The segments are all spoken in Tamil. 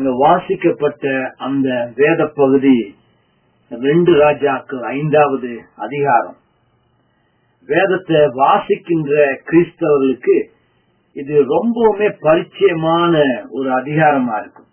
அங்க வாசிக்கப்பட்ட அந்த வேத பகுதி ரெண்டு ராஜாக்கள் ஐந்தாவது அதிகாரம் வேதத்தை வாசிக்கின்ற கிறிஸ்தவர்களுக்கு இது ரொம்பவுமே பரிச்சயமான ஒரு அதிகாரமா இருக்கும்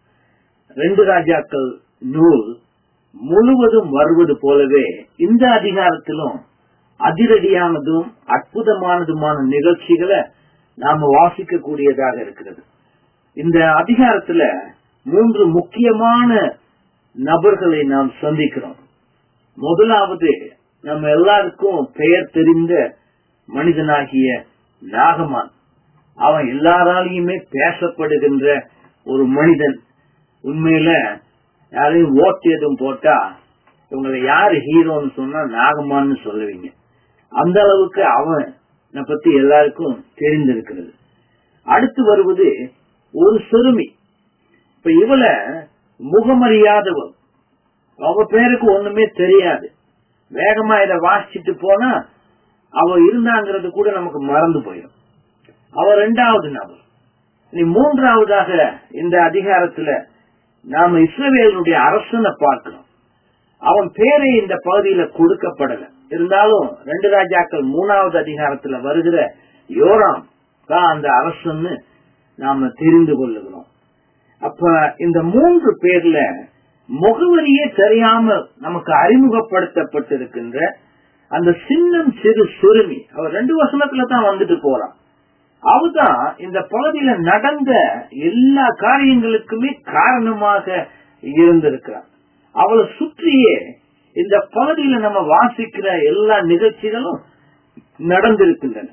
ரெண்டு ராஜாக்கள் நூல் முழுவதும் வருவது போலவே இந்த அதிகாரத்திலும் அதிரடியானதும் அற்புதமானதுமான நிகழ்ச்சிகளை நாம வாசிக்க கூடியதாக இருக்கிறது இந்த அதிகாரத்துல மூன்று முக்கியமான நபர்களை நாம் சந்திக்கிறோம் முதலாவது நம்ம எல்லாருக்கும் பெயர் தெரிந்த மனிதனாகிய நாகமான் அவன் எல்லாராலையுமே பேசப்படுகின்ற ஒரு மனிதன் உண்மையில யாரையும் ஓட்டு எதுவும் போட்டா இவங்களை யாரு ஹீரோன்னு சொன்னா நாகமான்னு சொல்லுவீங்க அந்த அளவுக்கு அவன் பத்தி எல்லாருக்கும் தெரிந்திருக்கிறது அடுத்து வருவது ஒரு சிறுமி இப்ப இவளை முகமறியாதவள் அவ பேருக்கு ஒண்ணுமே தெரியாது வேகமா இதை வாசிச்சுட்டு போனா அவ இருந்தாங்கிறது கூட நமக்கு மறந்து போயிடும் அவ ரெண்டாவது நபர் நீ மூன்றாவதாக இந்த அதிகாரத்துல நாம இஸ்ரவேலுடைய அரசனை பார்க்கிறோம் அவன் பேரே இந்த பகுதியில கொடுக்கப்படல இருந்தாலும் ரெண்டு ராஜாக்கள் மூணாவது அதிகாரத்துல வருகிற யோராம் தான் அந்த அரசன்னு நாம தெரிந்து கொள்ளுகிறோம் அப்ப இந்த மூன்று பேர்ல முகவரியே தெரியாம நமக்கு அறிமுகப்படுத்தப்பட்டிருக்கின்ற அந்த சின்னம் சிறு சிறுமி அவர் ரெண்டு வசனத்துல தான் வந்துட்டு போறான் அவதான் இந்த பகுதியில நடந்த எல்லா காரியங்களுக்குமே காரணமாக இருந்திருக்கிறார் அவளை சுற்றியே இந்த பகுதியில நம்ம வாசிக்கிற எல்லா நிகழ்ச்சிகளும் நடந்திருக்கின்றன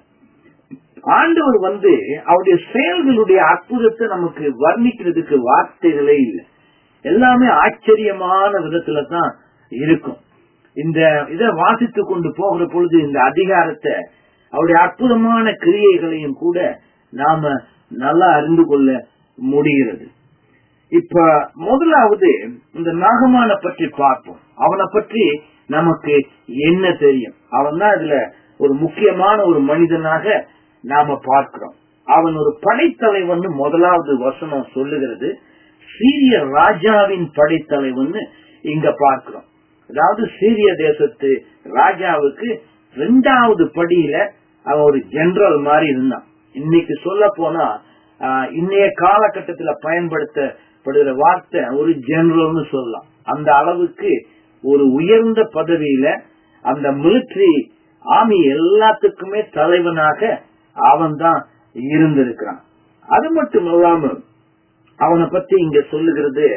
ஆண்டவர் வந்து அவருடைய செயல்களுடைய அற்புதத்தை நமக்கு வர்ணிக்கிறதுக்கு வார்த்தைகளே இல்லை எல்லாமே ஆச்சரியமான விதத்துல தான் இருக்கும் இந்த இதை வாசித்து கொண்டு போகிற பொழுது இந்த அதிகாரத்தை அவருடைய அற்புதமான கிரியைகளையும் கூட நாம நல்லா அறிந்து கொள்ள முடிகிறது இப்ப முதலாவது இந்த நாகமான பற்றி பார்ப்போம் அவனை பற்றி நமக்கு என்ன தெரியும் அவன் தான் இதுல ஒரு முக்கியமான ஒரு மனிதனாக நாம பார்க்கிறோம் அவன் ஒரு படைத்தலைவன் முதலாவது வசனம் சொல்லுகிறது சீரிய ராஜாவின் படைத்தலைவன் இங்க பார்க்கிறோம் அதாவது சீரிய தேசத்து ராஜாவுக்கு ரெண்டாவது படியில அவன் ஒரு ஜெனரல் மாதிரி இருந்தான் இன்னைக்கு சொல்ல போனா இன்னைய காலகட்டத்துல பயன்படுத்தப்படுகிற வார்த்தை ஒரு ஜெனரல்னு சொல்லலாம் அந்த அளவுக்கு ஒரு உயர்ந்த பதவியில அந்த மிலிட்டரி ஆர்மி எல்லாத்துக்குமே தலைவனாக அவன் தான் இருந்திருக்கிறான் அது மட்டும் இல்லாம அவனை பத்தி இங்க சொல்லுகிறது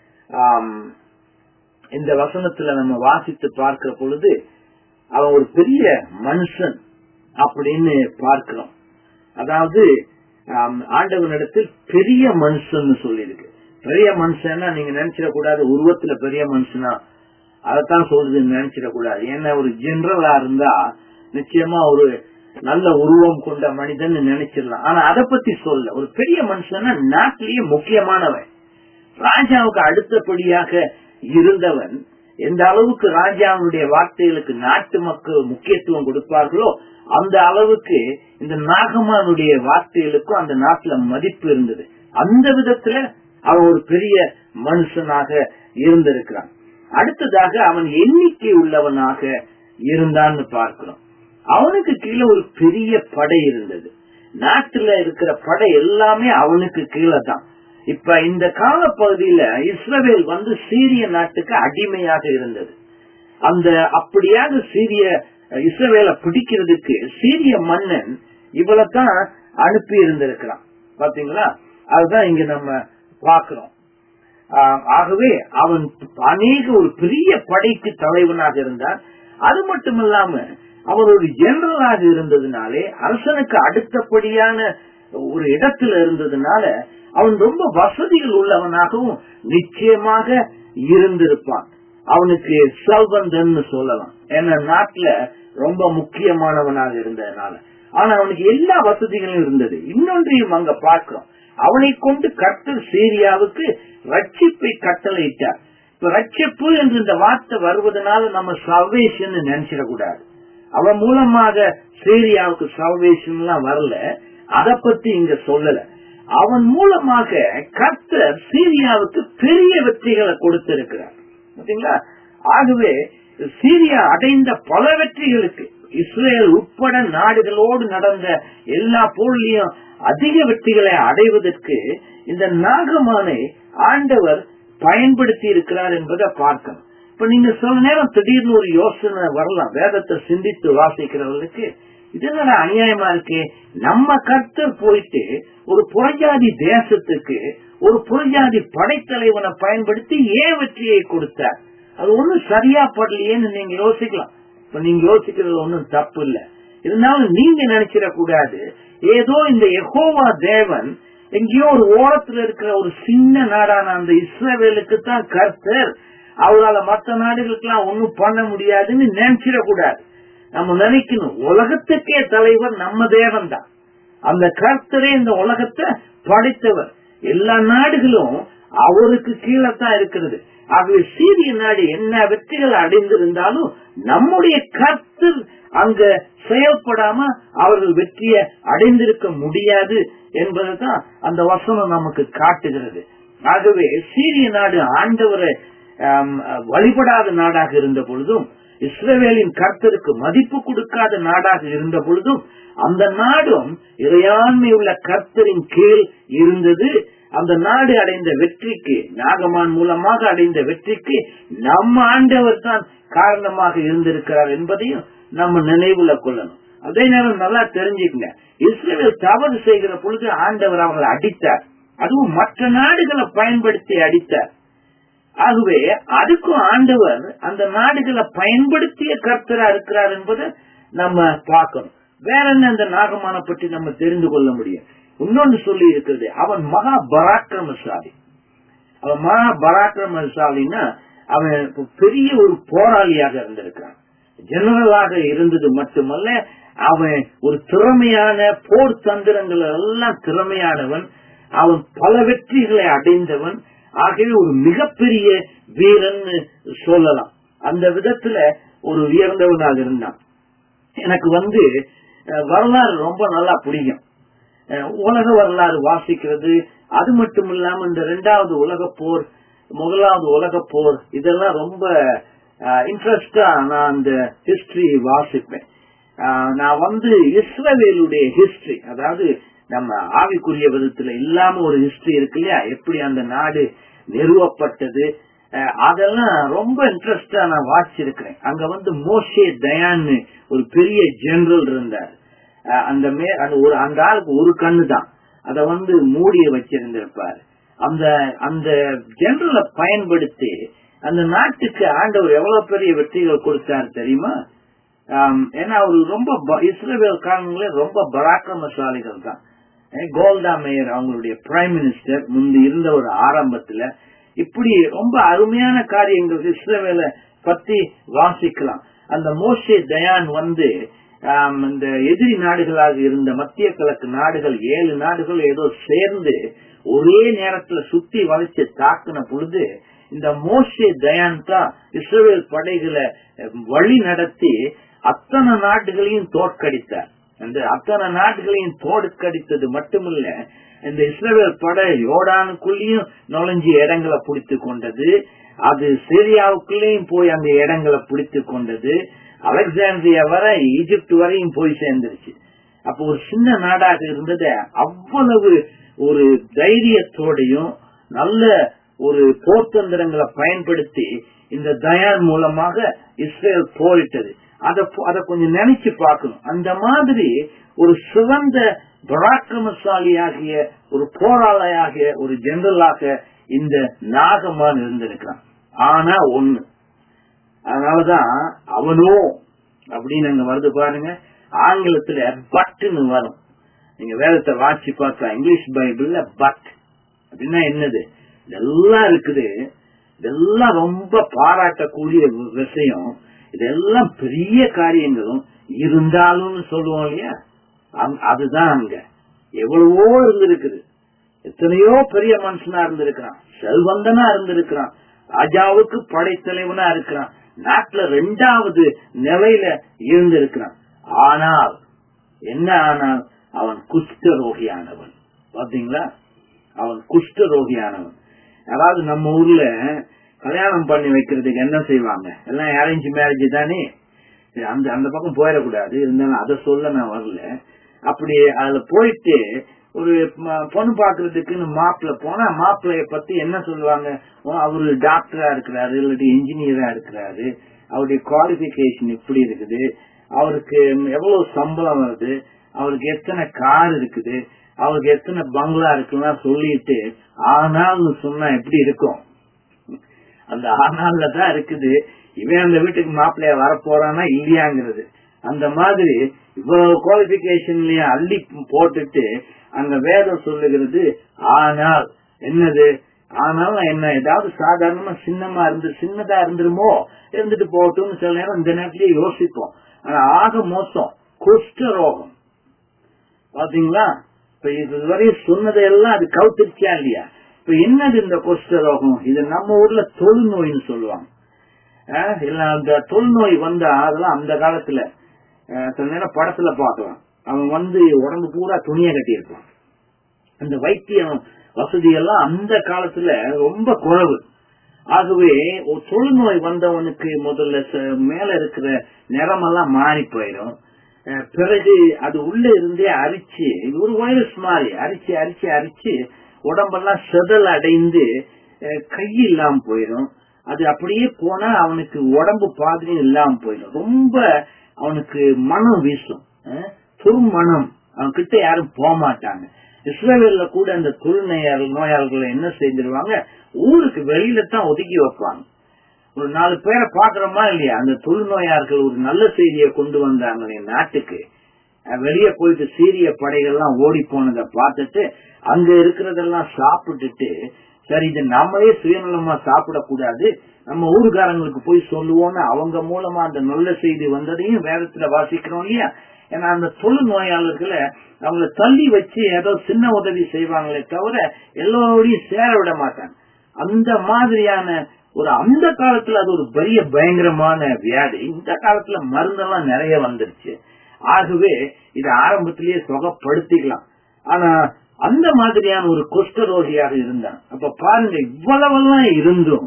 இந்த வசனத்துல நம்ம வாசித்து பார்க்கிற பொழுது அவன் ஒரு பெரிய மனுஷன் அப்படின்னு பார்க்கிறோம் அதாவது ஆண்டவனிடத்தில் பெரிய மனுஷன் சொல்லியிருக்கு பெரிய மனுஷன்னா நீங்க நினைச்சிடக்கூடாது உருவத்துல பெரிய மனுஷனா அதைத்தான் சொல்றதுன்னு நினைச்சிடக்கூடாது ஏன்னா ஒரு ஜெனரலா இருந்தா நிச்சயமா ஒரு நல்ல உருவம் கொண்ட மனிதன் நினைச்சிடலாம் ஆனா அதை பத்தி சொல்ல ஒரு பெரிய மனுஷன்னா நாட்டிலேயே முக்கியமானவன் ராஜாவுக்கு அடுத்தபடியாக இருந்தவன் எந்த அளவுக்கு ராஜாவுடைய வார்த்தைகளுக்கு நாட்டு மக்கள் முக்கியத்துவம் கொடுப்பார்களோ அந்த அளவுக்கு இந்த நாகமானுடைய வார்த்தைகளுக்கும் அந்த நாட்டுல மதிப்பு இருந்தது அந்த விதத்துல அவன் ஒரு பெரிய மனுஷனாக இருந்திருக்கிறான் அடுத்ததாக அவன் எண்ணிக்கை உள்ளவனாக இருந்தான்னு பார்க்கிறோம் அவனுக்கு கீழே ஒரு பெரிய படை இருந்தது நாட்டுல இருக்கிற படை எல்லாமே அவனுக்கு கீழே தான் இப்ப இந்த காலப்பகுதியில இஸ்ரவேல் வந்து சீரிய நாட்டுக்கு அடிமையாக இருந்தது அந்த அப்படியாக சீரிய இஸ்ரவேலை பிடிக்கிறதுக்கு சீரிய மன்னன் இவளைத்தான் அனுப்பி இருந்திருக்கிறான் பாத்தீங்களா அதுதான் இங்க நம்ம பாக்குறோம் ஆகவே அவன் அநேக ஒரு பெரிய படைக்கு தலைவனாக இருந்தான் அது மட்டும் இல்லாம அவன் ஒரு ஜெனரலாக இருந்ததுனாலே அரசனுக்கு அடுத்தபடியான ஒரு இடத்துல இருந்ததுனால அவன் ரொம்ப வசதிகள் உள்ளவனாகவும் நிச்சயமாக இருந்திருப்பான் அவனுக்கு செல்வந்தன் சொல்லலாம் ஏன்னா நாட்டுல ரொம்ப முக்கியமானவனாக இருந்ததுனால ஆனா அவனுக்கு எல்லா வசதிகளும் இருந்தது இன்னொன்றையும் அங்க பார்க்கிறோம் அவனை கொண்டு கர்த்தர் சீரியாவுக்கு ரட்சிப்பை கட்டளையிட்டார் இப்ப ரட்சிப்பு என்று இந்த வார்த்தை வருவதனால நம்ம சல்வேஷன் நினைச்சிடக்கூடாது அவன் மூலமாக சீரியாவுக்கு சல்வேஷன் எல்லாம் வரல அத பத்தி இங்க சொல்லல அவன் மூலமாக கர்த்தர் சீரியாவுக்கு பெரிய வெற்றிகளை கொடுத்திருக்கிறார் பாத்தீங்களா ஆகவே சீரியா அடைந்த பல வெற்றிகளுக்கு இஸ்ரேல் உட்பட நாடுகளோடு நடந்த எல்லா போர்லையும் அதிக வெற்றிகளை அடைவதற்கு இந்த நாகமானை ஆண்டவர் பயன்படுத்தி இருக்கிறார் என்பதை பார்க்கணும் இப்ப நீங்க சில நேரம் திடீர்னு ஒரு யோசனை வரலாம் வேதத்தை சிந்தித்து வாசிக்கிறவர்களுக்கு இது என்னடா அநியாயமா இருக்கு நம்ம கர்த்தர் போயிட்டு ஒரு புறஜாதி தேசத்துக்கு ஒரு புறஜாதி படைத்தலைவனை பயன்படுத்தி ஏன் வெற்றியை கொடுத்தார் அது ஒண்ணும் சரியா படலையேன்னு நீங்க யோசிக்கலாம் இப்ப நீங்க யோசிக்கிறது ஒண்ணும் தப்பு இல்ல இருந்தாலும் நீங்க நினைச்சிட கூடாது ஏதோ இந்த எகோவா தேவன் எங்கேயோ ஒரு ஓரத்துல இருக்கிற ஒரு சின்ன நாடான அந்த இஸ்ரேலுக்கு தான் கர்த்தர் அவரால் மற்ற நாடுகளுக்கு எல்லாம் ஒண்ணும் பண்ண முடியாதுன்னு நினைச்சிடக்கூடாது நம்ம நினைக்கணும் உலகத்துக்கே தலைவர் நம்ம தேவன் தான் அந்த கர்த்தரே இந்த உலகத்தை படைத்தவர் எல்லா நாடுகளும் அவருக்கு கீழே தான் இருக்கிறது ஆகவே சீரிய நாடு என்ன வெற்றிகள் அடைந்திருந்தாலும் நம்முடைய கர்த்தர் அங்க செயல்படாம அவர்கள் வெற்றியை அடைந்திருக்க முடியாது என்பதுதான் அந்த வசனம் நமக்கு காட்டுகிறது ஆகவே சீரிய நாடு ஆண்டவரை வழிபடாத நாடாக இருந்த பொழுதும் இஸ்ரேலின் கர்த்தருக்கு மதிப்பு கொடுக்காத நாடாக இருந்த பொழுதும் அந்த நாடும் இறையாண்மை உள்ள கர்த்தரின் கீழ் இருந்தது அந்த நாடு அடைந்த வெற்றிக்கு நாகமான் மூலமாக அடைந்த வெற்றிக்கு நம்ம ஆண்டவர் தான் காரணமாக இருந்திருக்கிறார் என்பதையும் நம்ம நினைவுல கொள்ளணும் அதே நேரம் நல்லா தெரிஞ்சுக்கங்க இஸ்ரேல் தவறு செய்கிற பொழுது ஆண்டவர் அவங்களை அடித்தார் அதுவும் மற்ற நாடுகளை பயன்படுத்தி அடித்தார் ஆகவே அதுக்கும் ஆண்டவர் அந்த நாடுகளை பயன்படுத்திய கர்த்தரா இருக்கிறார் என்பதை நம்ம பார்க்கணும் வேற என்ன அந்த நாகமான பற்றி நம்ம தெரிந்து கொள்ள முடியும் இன்னொன்னு சொல்லி இருக்கிறது அவன் மகா பராக்கிரமசாலி அவன் மகா பராக்கிரமசாலின்னா அவன் பெரிய ஒரு போராளியாக இருந்திருக்கான் ஜெனரலாக இருந்தது மட்டுமல்ல அவன் ஒரு திறமையான போர் தந்திரங்கள் எல்லாம் திறமையானவன் அவன் பல வெற்றிகளை அடைந்தவன் ஆகவே ஒரு மிகப்பெரிய வீரன் சொல்லலாம் அந்த விதத்துல ஒரு உயர்ந்தவனாக இருந்தான் எனக்கு வந்து வரலாறு ரொம்ப நல்லா பிடிக்கும் உலக வரலாறு வாசிக்கிறது அது மட்டும் இல்லாம இந்த ரெண்டாவது உலக போர் முதலாவது உலக போர் இதெல்லாம் ரொம்ப இன்ட்ரெஸ்டா நான் அந்த ஹிஸ்டரி வாசிப்பேன் நான் வந்து இஸ்ரவேலுடைய ஹிஸ்டரி அதாவது நம்ம ஆவிக்குரிய விதத்துல இல்லாம ஒரு ஹிஸ்டரி இருக்கு இல்லையா எப்படி அந்த நாடு நிறுவப்பட்டது அதெல்லாம் ரொம்ப இன்ட்ரெஸ்டா நான் வாசிச்சிருக்கிறேன் அங்க வந்து மோஷே தயான்னு ஒரு பெரிய ஜெனரல் இருந்தார் அந்த மே அந்த ஒரு அந்த ஆளுக்கு ஒரு கண்ணு தான் அத வந்து மூடிய வச்சிருந்திருப்பார் அந்த அந்த ஜெனரலை பயன்படுத்தி அந்த நாட்டுக்கு ஆண்டவர் எவ்வளவு பெரிய வெற்றிகள் கொடுத்தார் தெரியுமா ஏன்னா அவர் ரொம்ப இஸ்ரேல் காரணங்களே ரொம்ப பராக்கிரமசாலிகள் தான் கோல்டா மேயர் அவங்களுடைய பிரைம் மினிஸ்டர் முந்தி இருந்த ஒரு ஆரம்பத்துல இப்படி ரொம்ப அருமையான காரியங்கள் இஸ்ரேவேல பத்தி வாசிக்கலாம் அந்த மோசே தயான் வந்து இந்த எதிரி நாடுகளாக இருந்த மத்திய கிழக்கு நாடுகள் ஏழு நாடுகள் ஏதோ சேர்ந்து ஒரே நேரத்துல சுத்தி வளைச்சு தாக்குன பொழுது இந்த மோசே தயான் தான் இஸ்ரேல் படைகளை வழி நடத்தி அத்தனை நாடுகளையும் தோற்கடித்தார் அந்த அத்தனை நாடுகளையும் தோற்கடித்தது மட்டுமில்ல இந்த இஸ்ரேல் படை யோடானுக்குள்ளேயும் நுழைஞ்சு இடங்களை பிடித்து கொண்டது அது சிரியாவுக்குள்ளேயும் போய் அந்த இடங்களை பிடித்து கொண்டது அலெக்சாண்ட்ரியா வரை ஈஜிப்ட் வரையும் போய் சேர்ந்துருச்சு அப்போ ஒரு சின்ன நாடாக இருந்தது அவ்வளவு ஒரு தைரியத்தோடையும் நல்ல ஒரு போர்த்தந்திரங்களை பயன்படுத்தி இந்த தயான் மூலமாக இஸ்ரேல் போரிட்டது அத அத கொஞ்சம் நினைச்சு பார்க்கணும் அந்த மாதிரி ஒரு சிறந்த பராக்கிரமசாலியாகிய ஒரு போராளியாகிய ஒரு ஜெனரலாக இந்த நாகமான் இருந்திருக்கிறான் ஆனா ஒண்ணு அதனாலதான் அவனோ அப்படின்னு அங்க வருது பாருங்க ஆங்கிலத்துல பட்டுன்னு வரும் நீங்க வேதத்தை வாசி பார்த்தா இங்கிலீஷ் பைபிள்ல பட் அப்படின்னா என்னது இதெல்லாம் இருக்குது இதெல்லாம் ரொம்ப பாராட்டக்கூடிய விஷயம் இதெல்லாம் பெரிய காரியங்களும் இருந்தாலும் சொல்லுவோம் இல்லையா அதுதான் அங்க எவ்வளவோ இருந்திருக்குது எத்தனையோ பெரிய மனுஷனா இருந்திருக்கிறான் செல்வந்தனா இருந்திருக்கிறான் ராஜாவுக்கு படைத்தலைவனா இருக்கிறான் நாட்டுல ரெண்டாவது நிலையில இருந்திருக்கிறான் ஆனால் என்ன ஆனால் அவன் குஷ்டரோகியானவன் பாத்தீங்களா அவன் குஷ்ட ரோகியானவன் அதாவது நம்ம ஊர்ல கல்யாணம் பண்ணி வைக்கிறதுக்கு என்ன செய்வாங்க எல்லாம் அரேஞ்ச் மேரேஜ் தானே சரி, அந்த அந்த பக்கம் போயிடக்கூடாது இருந்தாலும் அதை சொல்ல நான் வரல அப்படி அதுல போயிட்டு ஒரு ம- பொண்ணு பாக்குறதுக்குன்னு மாப்பிள்ள போனா மாப்பிள்ளைய பத்தி என்ன சொல்லுவாங்க ஓ, அவரு டாக்டரா இருக்கிறாரு இல்லாட்டி இன்ஜினியரா இருக்கிறாரு அவருடைய குவாலிபிகேஷன் இப்படி இருக்குது அவருக்கு எவ்வளவு சம்பளம் வருது அவருக்கு எத்தனை கார் இருக்குது அவருக்கு எத்தனை பங்களா இருக்குன்னா சொல்லிட்டு ஆனால்னு சொன்னா எப்படி இருக்கும் அந்த ஆனால்ல தான் இருக்குது இவன் அந்த வீட்டுக்கு மாப்பிள்ளைய வரப்போறானா இல்லையாங்கிறது அந்த மாதிரி இவ்வளவு குவாலிபிகேஷன்லயும் அள்ளி போட்டுட்டு அங்க வேதம் சொல்லுகிறது ஆனால் என்னது ஆனாலும் என்ன ஏதாவது சாதாரணமா சின்னமா இருந்து சின்னதா இருந்துருமோ இருந்துட்டு போகட்டும்னு சில நேரம் இந்த நேரத்திலேயே யோசிப்போம் ஆனா ஆக மோசம் குஷ்ட ரோகம் பாத்தீங்களா இப்ப இதுவரையும் சொன்னதையெல்லாம் அது கவுத்திருச்சா இல்லையா இப்ப என்னது இந்த குஷ்ட ரோகம் இது நம்ம ஊர்ல தொழுநோய்னு சொல்லுவாங்க ஆஹ் இல்ல அந்த தொழுநோய் வந்தா அதெல்லாம் அந்த காலத்துல ஆஹ் சில நேரம் படத்துல பார்க்கலாம் அவன் வந்து உடம்பு பூரா துணியை கட்டியிருப்பான் அந்த வைத்தியம் வசதி எல்லாம் அந்த காலத்துல ரொம்ப குறைவு ஆகவே ஒரு தொழுநோய் வந்தவனுக்கு முதல்ல ச- மேல இருக்கிற நிறமெல்லாம் மாறி போயிடும் அஹ் பிறகு அது உள்ள இருந்தே அரிச்சு இது ஒரு வைரஸ் மாதிரி அரிச்சு அரிச்சு அரிச்சு உடம்பெல்லாம் செதல் அடைந்து அஹ் கை இல்லாம போயிடும் அது அப்படியே போனா அவனுக்கு உடம்பு பாதிரியும் இல்லாம போயிடும் ரொம்ப அவனுக்கு மனம் வீசும் அஹ் துர்மணம் அவன் கிட்ட யாரும் போக மாட்டாங்க இஸ்ரேவேல்ல கூட அந்த தொழுநோயாளர்கள் நோயாளர்களை என்ன செய்திருவாங்க ஊருக்கு வெளியில தான் ஒதுக்கி வைப்பாங்க ஒரு நாலு பேரை பாக்குறோமா இல்லையா அந்த தொழுநோயாளர்கள் ஒரு நல்ல செய்தியை கொண்டு வந்தாங்க என் நாட்டுக்கு அஹ் வெளியே போயிட்டு சீரிய படைகள்லாம் ஓடி போனதை பார்த்துட்டு அங்க இருக்கிறதெல்லாம் சாப்பிட்டுட்டு சரி இது நம்மளே சுயநலமா சாப்பிடக்கூடாது நம்ம ஊருக்காரங்களுக்கு போய் சொல்லுவோம்னு அவங்க மூலமா அந்த நல்ல செய்தி வந்ததையும் வேதத்துல வாசிக்கிறோம் இல்லையா ஏன்னா அந்த தொழு நோயாளர்களை அவங்கள தள்ளி வச்சு ஏதோ சின்ன உதவி செய்வாங்களே தவிர எல்லோரையும் சேர விட மாட்டாங்க அந்த மாதிரியான ஒரு அந்த காலத்துல அது ஒரு பெரிய பயங்கரமான வியாதி இந்த காலத்துல மருந்தெல்லாம் நிறைய வந்துருச்சு ஆகவே இது ஆரம்பத்திலேயே சுகப்படுத்திக்கலாம் ஆனா அந்த மாதிரியான ஒரு குஷ்டரோகியாக இருந்தான் அப்ப பாருங்க இவ்வளவெல்லாம் இருந்தும்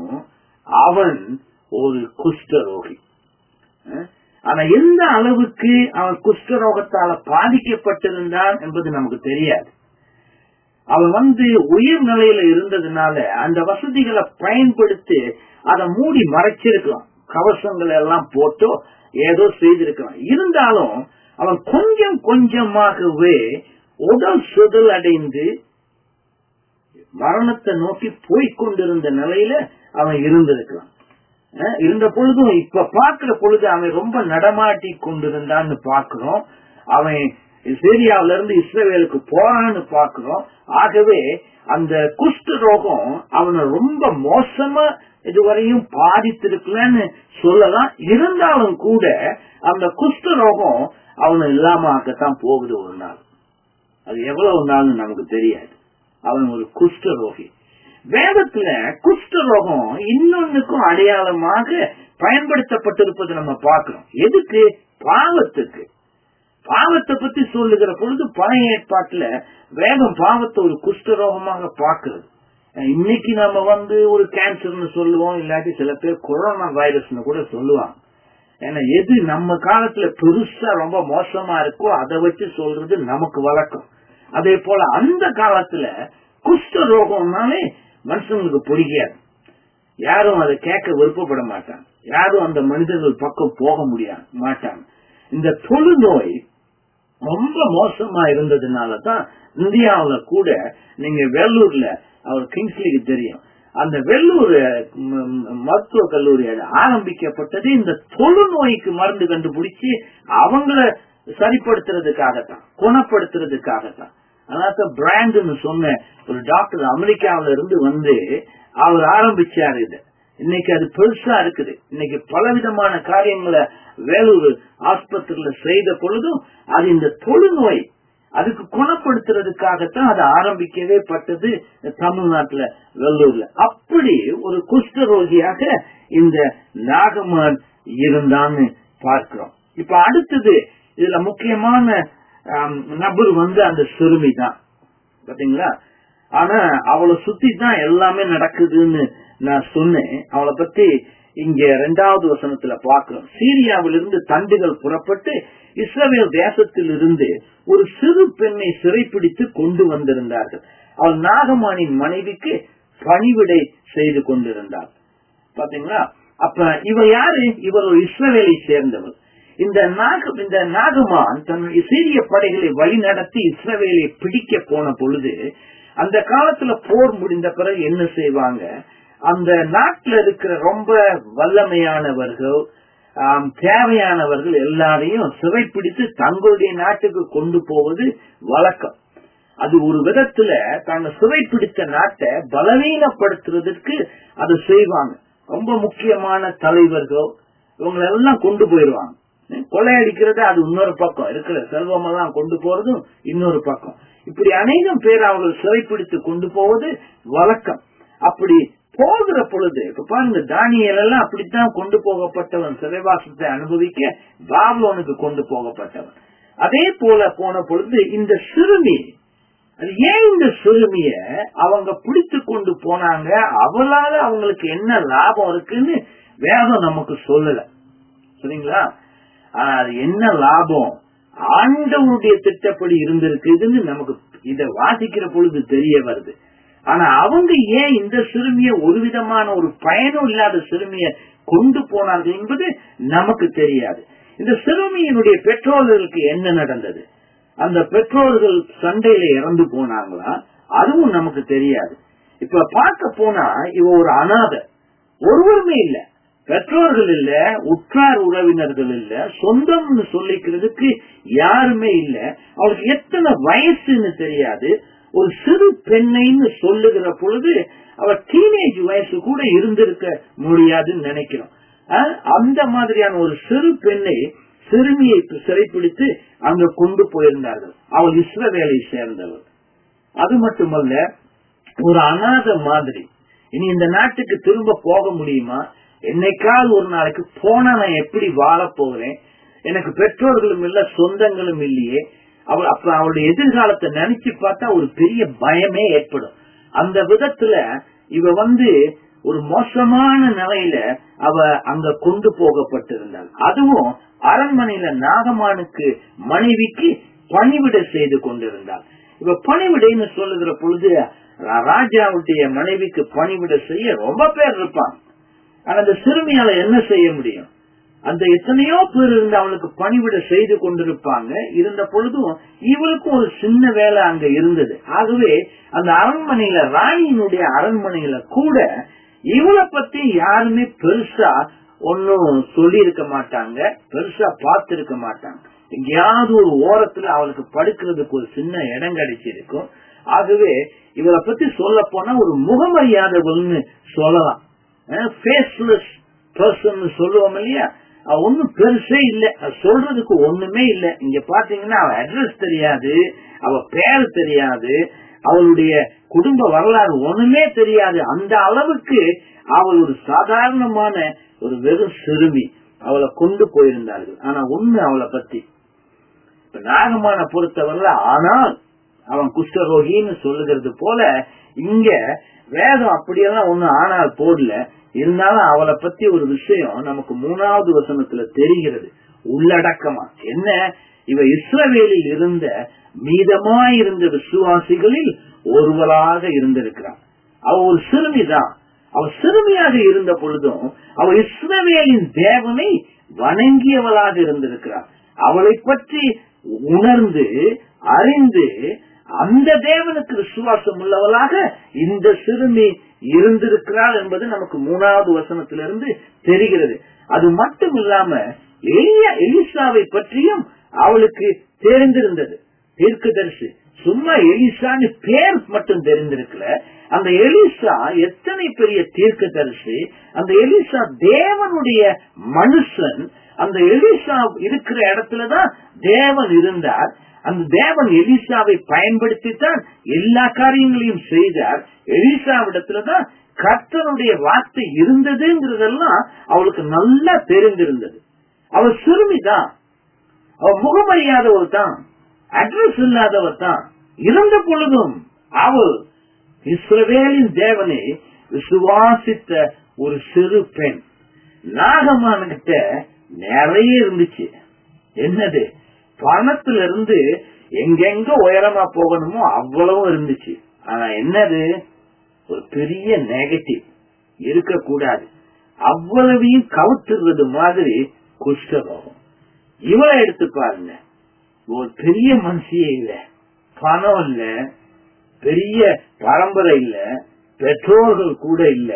அவன் ஒரு குஷ்டரோகி அஹ் ஆனா எந்த அளவுக்கு அவன் குஷ்டரோகத்தால பாதிக்கப்பட்டிருந்தான் என்பது நமக்கு தெரியாது அவன் வந்து உயர் நிலையில இருந்ததுனால அந்த வசதிகளை பயன்படுத்தி அதை மூடி மறைச்சிருக்கலாம் கவசங்கள் எல்லாம் போட்டோ ஏதோ செய்திருக்கலாம் இருந்தாலும் அவன் கொஞ்சம் கொஞ்சமாகவே உடல் சுதல் அடைந்து மரணத்தை நோக்கி போய்கொண்டிருந்த நிலையில அவன் இருந்திருக்கலாம் அஹ் இருந்த பொழுதும் இப்ப பாக்குற பொழுது அவன் ரொம்ப நடமாட்டி கொண்டிருந்தான்னு பாக்குறோம் அவன் சிரியாவில இருந்து இஸ்ரேலுக்கு போறான்னு பாக்குறோம் ஆகவே அந்த குஷ்ட ரோகம் அவனை ரொம்ப மோசமா இதுவரையும் பாதித்திருக்கலன்னு சொல்லலாம் இருந்தாலும் கூட அந்த குஷ்ட ரோகம் அவனை இல்லாம ஆக்கத்தான் போகுது ஒரு நாள் அது எவ்வளவு நாள்னு நமக்கு தெரியாது அவன் ஒரு குஷ்ட ரோகி வேதத்துல குஷ்ட ரோகம் இன்னொன்னுக்கும் அடையாளமாக பயன்படுத்தப்பட்டிருப்பது நம்ம பார்க்கிறோம் எதுக்கு பாவத்துக்கு பாவத்தை பத்தி சொல்லுகிற பொழுது பழைய ஏற்பாட்டுல வேதம் பாவத்தை ஒரு குஷ்டரோகமாக பார்க்கிறது இன்னைக்கு நம்ம வந்து ஒரு கேன்சர்னு சொல்லுவோம் இல்லாட்டி சில பேர் கொரோனா வைரஸ்னு கூட சொல்லுவாங்க ஏன்னா எது நம்ம காலத்துல பெருசா ரொம்ப மோசமா இருக்கோ அதை வச்சு சொல்றது நமக்கு வழக்கம் அதே போல அந்த காலத்துல குஷ்ட ரோகம்னாலே மனுஷங்களுக்கு பிடிக்காது யாரும் அதை கேட்க விருப்பப்பட மாட்டாங்க யாரும் அந்த மனிதர்கள் பக்கம் போக முடியாது மாட்டாங்க இந்த தொழுநோய் ரொம்ப மோசமா இருந்ததுனாலதான் இந்தியாவுல கூட நீங்க வெள்ளூர்ல அவர் கிங்ஸ்லிக்கு தெரியும் அந்த வெள்ளூர் மருத்துவ கல்லூரி ஆரம்பிக்கப்பட்டது இந்த தொழுநோய்க்கு மருந்து கண்டுபிடிச்சு அவங்கள சரிப்படுத்துறதுக்காகத்தான் குணப்படுத்துறதுக்காகத்தான் அதான் பிராண்ட்னு சொன்ன ஒரு டாக்டர் அமெரிக்காவில இருந்து வந்து அவர் ஆரம்பிச்சாரு இது இன்னைக்கு அது பெருசா இருக்குது இன்னைக்கு பலவிதமான காரியங்களை வேலூர் ஆஸ்பத்திரியில செய்த பொழுதும் அது இந்த தொழுநோய் அதுக்கு குணப்படுத்துறதுக்காகத்தான் அது ஆரம்பிக்கவே பட்டது தமிழ்நாட்டுல வெள்ளூர்ல அப்படி ஒரு குஷ்டரோகியாக இந்த நாகமான் இருந்தான்னு பார்க்கிறோம் இப்ப அடுத்தது இதுல முக்கியமான நபர் வந்து அந்த சிறுமி தான் பாத்தீங்களா ஆனா அவளை சுத்தி தான் எல்லாமே நடக்குதுன்னு நான் சொன்னேன் அவளை பத்தி இங்க இரண்டாவது வசனத்துல பார்க்கிறோம் சீரியாவிலிருந்து தண்டுகள் புறப்பட்டு இஸ்ரவேல் தேசத்தில் இருந்து ஒரு சிறு பெண்ணை சிறைப்பிடித்து கொண்டு வந்திருந்தார்கள் அவள் நாகமானின் மனைவிக்கு பணிவிடை செய்து கொண்டிருந்தாள் பாத்தீங்களா அப்ப இவ யாரு இவர் ஒரு இஸ்ரவேலை சேர்ந்தவர் இந்த நாக இந்த நாகமான் தன் சீரிய படைகளை வழி நடத்தி இஸ்ரவேலை பிடிக்க போன பொழுது அந்த காலத்துல போர் முடிந்த பிறகு என்ன செய்வாங்க அந்த நாட்டுல இருக்கிற ரொம்ப வல்லமையானவர்கள் ஆம், தேவையானவர்கள் எல்லாரையும் சிறைப்பிடித்து தங்களுடைய நாட்டுக்கு கொண்டு போவது வழக்கம் அது ஒரு விதத்துல தாங்க சிறைப்பிடித்த நாட்டை பலவீனப்படுத்துறதுக்கு அது செய்வாங்க ரொம்ப முக்கியமான தலைவர்கள் இவங்களெல்லாம் கொண்டு போயிருவாங்க கொள்ளையடிக்கிறது அது இன்னொரு பக்கம் இருக்கிற செல்வமெல்லாம் கொண்டு போறதும் இன்னொரு பக்கம் இப்படி அநேகம் பேர் அவர்கள் சிறைப்பிடித்து கொண்டு போவது வழக்கம் அப்படி போகிற பொழுது இப்ப பாருங்க தானியல் எல்லாம் அப்படித்தான் கொண்டு போகப்பட்டவன் சிறைவாசத்தை அனுபவிக்க பாப்லோனுக்கு கொண்டு போகப்பட்டவன் அதே போல போன பொழுது இந்த சிறுமி அது ஏன் இந்த சிறுமிய அவங்க பிடித்து கொண்டு போனாங்க அவளால அவங்களுக்கு என்ன லாபம் இருக்குன்னு வேதம் நமக்கு சொல்லல சரிங்களா ஆனா அது என்ன லாபம் ஆண்டவருடைய திட்டப்படி இருந்திருக்குதுன்னு நமக்கு இத வாசிக்கிற பொழுது தெரிய வருது ஆனா அவங்க ஏன் இந்த சிறுமிய ஒரு விதமான ஒரு பயனும் இல்லாத சிறுமிய கொண்டு போனார்கள் என்பது நமக்கு தெரியாது இந்த சிறுமியினுடைய பெற்றோர்களுக்கு என்ன நடந்தது அந்த பெற்றோர்கள் சண்டையில இறந்து போனாங்களா அதுவும் நமக்கு தெரியாது இப்ப பார்க்க போனா இவ ஒரு அனாத ஒருவருமே இல்ல பெற்றோர்கள் இல்ல உற்றார் உறவினர்கள் இல்ல சொந்தம்னு சொல்லிக்கிறதுக்கு யாருமே இல்ல அவளுக்கு எத்தனை வயசுன்னு தெரியாது ஒரு சிறு பெண்ணைன்னு சொல்லுகிற பொழுது அவ டீனேஜ் வயசு கூட இருந்திருக்க முடியாதுன்னு நினைக்கிறோம் அஹ், அந்த மாதிரியான ஒரு சிறு பெண்ணை சிறுமியை சிறைப்பிடித்து அங்க கொண்டு போயிருந்தார்கள் அவள் இஸ்ரவேலை சேர்ந்தவள் அது மட்டுமல்ல ஒரு அநாத மாதிரி இனி இந்த நாட்டுக்கு திரும்ப போக முடியுமா என்னைக்காவது ஒரு நாளைக்கு போனா நான் எப்படி வாழ போகிறேன் எனக்கு பெற்றோர்களும் இல்ல சொந்தங்களும் இல்லையே அவள் அப்ப அவளுடைய எதிர்காலத்தை நினைச்சு பார்த்தா ஒரு பெரிய பயமே ஏற்படும் அந்த விதத்துல இவ வந்து ஒரு மோசமான நிலையில அவ அங்க கொண்டு போகப்பட்டிருந்தாள் அதுவும் அரண்மனையில நாகமானுக்கு மனைவிக்கு பணிவிடை செய்து கொண்டிருந்தாள் இப்ப பணிவிடைன்னு சொல்லுகிற பொழுது ரா- ராஜாவுடைய மனைவிக்கு பணிவிடை செய்ய ரொம்ப பேர் இருப்பாங்க ஆனா அந்த சிறுமியால என்ன செய்ய முடியும் அந்த எத்தனையோ பேர் இருந்து அவளுக்கு பணிவிட செய்து கொண்டிருப்பாங்க இருந்த பொழுதும் இவளுக்கும் ஒரு சின்ன வேலை அங்க இருந்தது ஆகவே அந்த அரண்மனையில ராணியினுடைய அரண்மனையில கூட இவளை பத்தி யாருமே பெருசா ஒன்னும் சொல்லி இருக்க மாட்டாங்க பெருசா பார்த்திருக்க மாட்டாங்க எங்கேயாவது ஒரு ஓரத்துல அவளுக்கு படுக்கிறதுக்கு ஒரு சின்ன இடம் கிடைச்சிருக்கும் ஆகவே இவளை பத்தி சொல்ல போனா ஒரு முகமரியாதவள்னு சொல்லலாம் ஃபேஸ்லெஸ் பர்சன் சொல்லுவோம் இல்லையா அவ ஒண்ணும் பெருசே இல்ல அது சொல்றதுக்கு ஒண்ணுமே இல்ல இங்க பாத்தீங்கன்னா அவ அட்ரஸ் தெரியாது அவ பேர் தெரியாது அவளுடைய குடும்ப வரலாறு ஒண்ணுமே தெரியாது அந்த அளவுக்கு அவள் ஒரு சாதாரணமான ஒரு வெறும் சிறுமி அவளை கொண்டு போயிருந்தார்கள் ஆனா ஒண்ணு அவளை பத்தி இப்ப நாகமான பொறுத்தவரையில ஆனால் அவன் குஷ்டரோகின்னு சொல்லுகிறது போல இங்க வேதம் அப்படியெல்லாம் ஒண்ணு ஆனால் போடல இருந்தாலும் அவளை பத்தி ஒரு விஷயம் நமக்கு மூணாவது வசனத்துல தெரிகிறது உள்ளடக்கமா என்ன இவ இஸ்ரவேலில் இருந்த மீதமாயிருந்த விசுவாசிகளில் ஒருவராக இருந்திருக்கிறான் அவ ஒரு சிறுமிதான் அவ சிறுமியாக இருந்த பொழுதும் அவ இஸ்ரவேலின் தேவனை வணங்கியவளாக இருந்திருக்கிறார் அவளை பற்றி உணர்ந்து அறிந்து அந்த தேவனுக்கு விசுவாசம் உள்ளவளாக இந்த சிறுமி இருந்திருக்கிறாள் என்பது நமக்கு மூணாவது வசனத்திலிருந்து தெரிகிறது அது மட்டும் இல்லாம எலியா எலிசாவை பற்றியும் அவளுக்கு தெரிந்திருந்தது தீர்க்கதரிசி சும்மா எலிசான்னு பேர் மட்டும் தெரிந்திருக்கல அந்த எலிசா எத்தனை பெரிய தீர்க்கதரிசி அந்த எலிசா தேவனுடைய மனுஷன் அந்த எலிசா இருக்கிற இடத்துலதான் தேவன் இருந்தார் அந்த தேவன் எலிசாவை பயன்படுத்தித்தான் எல்லா காரியங்களையும் செய்தார் எலிசாவிடத்துலதான் கர்த்தனுடைய வார்த்தை இருந்ததுங்கிறதெல்லாம் அவளுக்கு நல்லா தெரிந்திருந்தது அவள் சிறுமிதான் அவ முகமறியாதவள் தான் அட்ரஸ் இல்லாதவர் தான் இருந்த பொழுதும் அவள் இஸ்ரவேலின் தேவனை விசுவாசித்த ஒரு சிறு பெண் நாகமான்கிட்ட நிறைய இருந்துச்சு என்னது பணத்துல இருந்து எங்கெங்க உயரமா போகணுமோ அவ்வளவு இருந்துச்சு ஆனா என்னது ஒரு பெரிய நெகட்டிவ் இருக்கக்கூடாது அவ்வளவையும் கவுத்துறது மாதிரி குஷ்டரோகம் இவளை எடுத்து பாருங்க ஒரு பெரிய மனுஷியே இல்ல பணம் இல்ல பெரிய பரம்பரை இல்ல பெற்றோர்கள் கூட இல்ல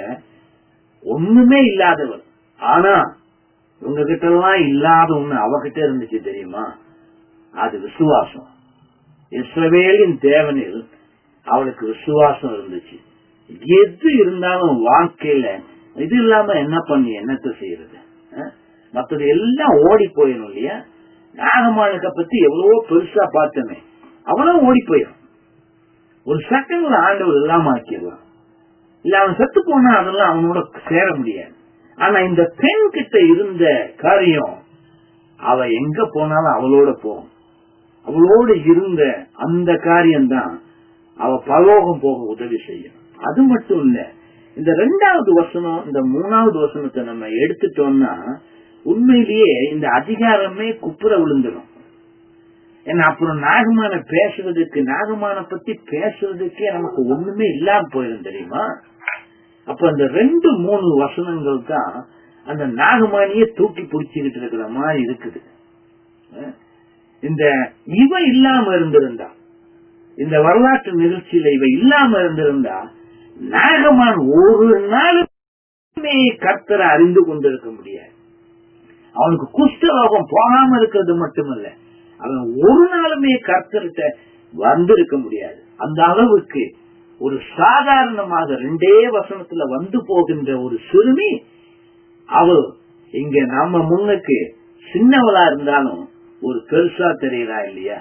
ஒண்ணுமே இல்லாதவர் ஆனா இவங்க கிட்ட எல்லாம் இல்லாத ஒண்ணு அவகிட்ட இருந்துச்சு தெரியுமா அது விசுவாசம் இஸ்ரவேலின் தேவனில் அவளுக்கு விசுவாசம் இருந்துச்சு எது இருந்தாலும் வாழ்க்கையில இது இல்லாம என்ன பண்ணி என்னத்தை செய்யறது அஹ்? மத்தது எல்லாம் ஓடி போயிடும் இல்லையா நாகமானுக்க பத்தி எவ்வளவோ பெருசா பார்த்தமே அவனும் ஓடி போயிடும் ஒரு செகண்ட்ல ஆண்டவர் இல்லாம ஆக்கிடலாம் இல்ல அவன் செத்து போனா அதெல்லாம் அவனோட சேர முடியாது ஆனா இந்த பெண் கிட்ட இருந்த காரியம் அவ எங்க போனாலும் அவளோட போகும் அவளோட இருந்த அந்த காரியம்தான் அவ பரலோகம் போக உதவி செய்யும் அது மட்டும் இல்ல இந்த ரெண்டாவது வசனம் இந்த மூணாவது வசனத்தை நம்ம எடுத்துட்டோம்னா உண்மையிலேயே இந்த அதிகாரமே குப்புற விழுந்துடும் ஏன்னா அப்புறம் நாகமான பேசுறதுக்கு நாகமான பத்தி பேசுறதுக்கே நமக்கு ஒண்ணுமே இல்லாம போயிடும் தெரியுமா அப்ப அந்த ரெண்டு மூணு வசனங்கள் தான் அந்த நாகமானியே தூக்கி பிடிச்சுக்கிட்டு இருக்கிற மாதிரி இருக்குது அஹ் இந்த இவ இல்லாம இருந்திருந்தா இந்த வரலாற்று நிகழ்ச்சியில இவ இல்லாம இருந்திருந்தா நாகமான் ஒரு நாளுமே கர்த்தரை அறிந்து கொண்டிருக்க முடியாது அவனுக்கு குஷ்டரோகம் போகாம இருக்கிறது மட்டுமல்ல அவன் ஒரு நாளுமே கர்த்தர்கிட்ட வந்திருக்க முடியாது அந்த அளவுக்கு ஒரு சாதாரணமாக ரெண்டே வசனத்துல வந்து போகின்ற ஒரு சிறுமி அவள் இங்க நம்ம முன்னுக்கு சின்னவளா இருந்தாலும் ஒரு பெருசா தெரியறா இல்லையா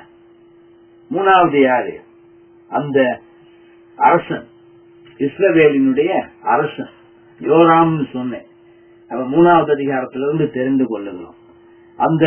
மூணாவது யாரு அந்த அரசன் இஸ்ரவேலினுடைய அரசன் யோராம்னு சொன்னேன் அவன் மூணாவது அதிகாரத்திலிருந்து தெரிந்து கொள்ளுகிறோம் அந்த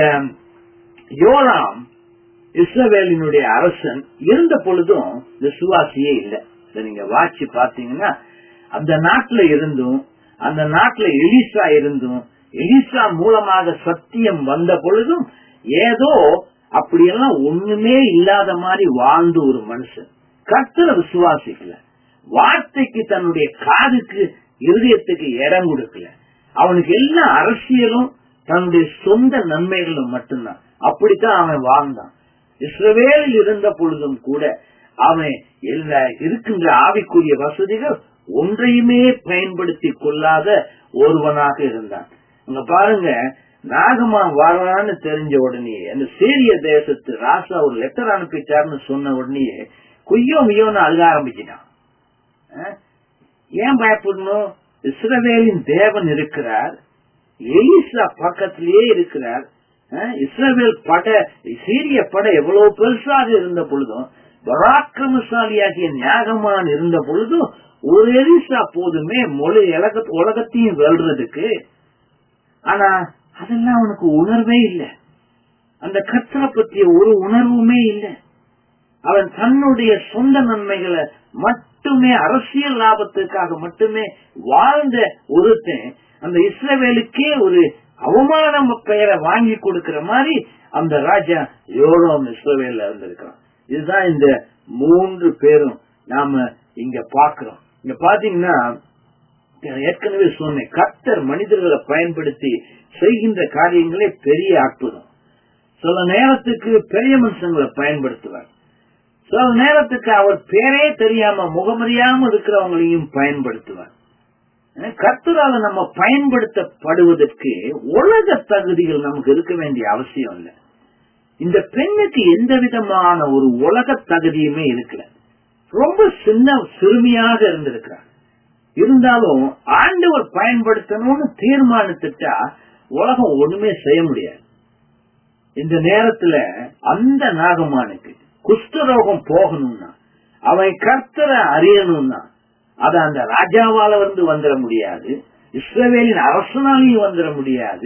யோராம் இஸ்ரவேலினுடைய அரசன் இருந்த பொழுதும் விசுவாசியே இல்லை இதை நீங்க வாட்சி பாத்தீங்கன்னா அந்த நாட்டுல இருந்தும் அந்த நாட்டுல எலிசா இருந்தும் எலிசா மூலமாக சத்தியம் வந்த பொழுதும் ஏதோ அப்படியெல்லாம் ஒண்ணுமே இல்லாத மாதிரி வாழ்ந்த ஒரு மனுஷன் கர்த்தரை விசுவாசிக்கல வார்த்தைக்கு தன்னுடைய காதுக்கு இருதயத்துக்கு இடம் கொடுக்கல அவனுக்கு எல்லா அரசியலும் தன்னுடைய சொந்த நன்மைகளும் மட்டும்தான் அப்படித்தான் அவன் வாழ்ந்தான் இஸ்ரவேலில் இருந்த பொழுதும் கூட அவன் எல்லா இருக்கின்ற ஆவிக்குரிய வசதிகள் ஒன்றையுமே பயன்படுத்தி கொள்ளாத ஒருவனாக இருந்தான் அங்க பாருங்க நாகமா வரான்னு தெரிஞ்ச உடனே அந்த சீரிய தேசத்து ராசா ஒரு லெட்டர் அனுப்பிட்டாருன்னு சொன்ன உடனே குய்யோ மியோன்னு அழுக ஆரம்பிச்சிட்டான் அஹ், ஏன் பயப்படணும் இஸ்ரவேலின் தேவன் இருக்கிறார் எலிசா பக்கத்திலேயே இருக்கிறார் அஹ், இஸ்ரவேல் பட சீரிய பட எவ்வளவு பெருசாக இருந்த பொழுதும் பராக்கிரமசாலியாகிய ஞாகமான் இருந்த பொழுதும் ஒரு எலிசா போதுமே மொழி உலக- உலகத்தையும் வெல்றதுக்கு ஆனா அதெல்லாம் அவனுக்கு உணர்வே இல்லை அந்த கத்தரை பற்றிய ஒரு உணர்வுமே இல்லை அவன் தன்னுடைய சொந்த நன்மைகளை மட்டுமே அரசியல் லாபத்துக்காக மட்டுமே வாழ்ந்த ஒருத்தன் அந்த இஸ்ரவேலுக்கே ஒரு அவமான பெயரை வாங்கி கொடுக்கிற மாதிரி அந்த ராஜா யோரோம் இஸ்ரவேல்ல இருந்திருக்கான் இதுதான் இந்த மூன்று பேரும் நாம இங்க பாக்குறோம் இங்க பாத்தீங்கன்னா நான் ஏற்கனவே சொன்னேன் கர்த்தர் மனிதர்களை பயன்படுத்தி செய்கின்ற காரியங்களே பெரிய அற்புதம் சில நேரத்துக்கு பெரிய மனுஷங்களை பயன்படுத்துவார் சில நேரத்துக்கு அவர் பேரே தெரியாம முகமறியாம இருக்கிறவங்களையும் பயன்படுத்துவார் அஹ் கர்த்தரால நம்ம பயன்படுத்தப்படுவதற்கு உலக தகுதிகள் நமக்கு இருக்க வேண்டிய அவசியம் இல்லை இந்த பெண்ணுக்கு எந்த விதமான ஒரு உலக தகுதியுமே இருக்கல ரொம்ப சின்ன சிறுமியாக இருந்திருக்கிறார் இருந்தாலும் ஆண்டவர் பயன்படுத்தணும்னு தீர்மானித்துட்டா உலகம் ஒண்ணுமே செய்ய முடியாது இந்த நேரத்துல அந்த நாகமானுக்கு குஷ்டரோகம் போகணும்னா அவன் கர்த்தரை அறியணும்னா அது அந்த ராஜாவால வந்து வந்துட முடியாது இஸ்ரவேலின் அரசனாலையும் வந்துட முடியாது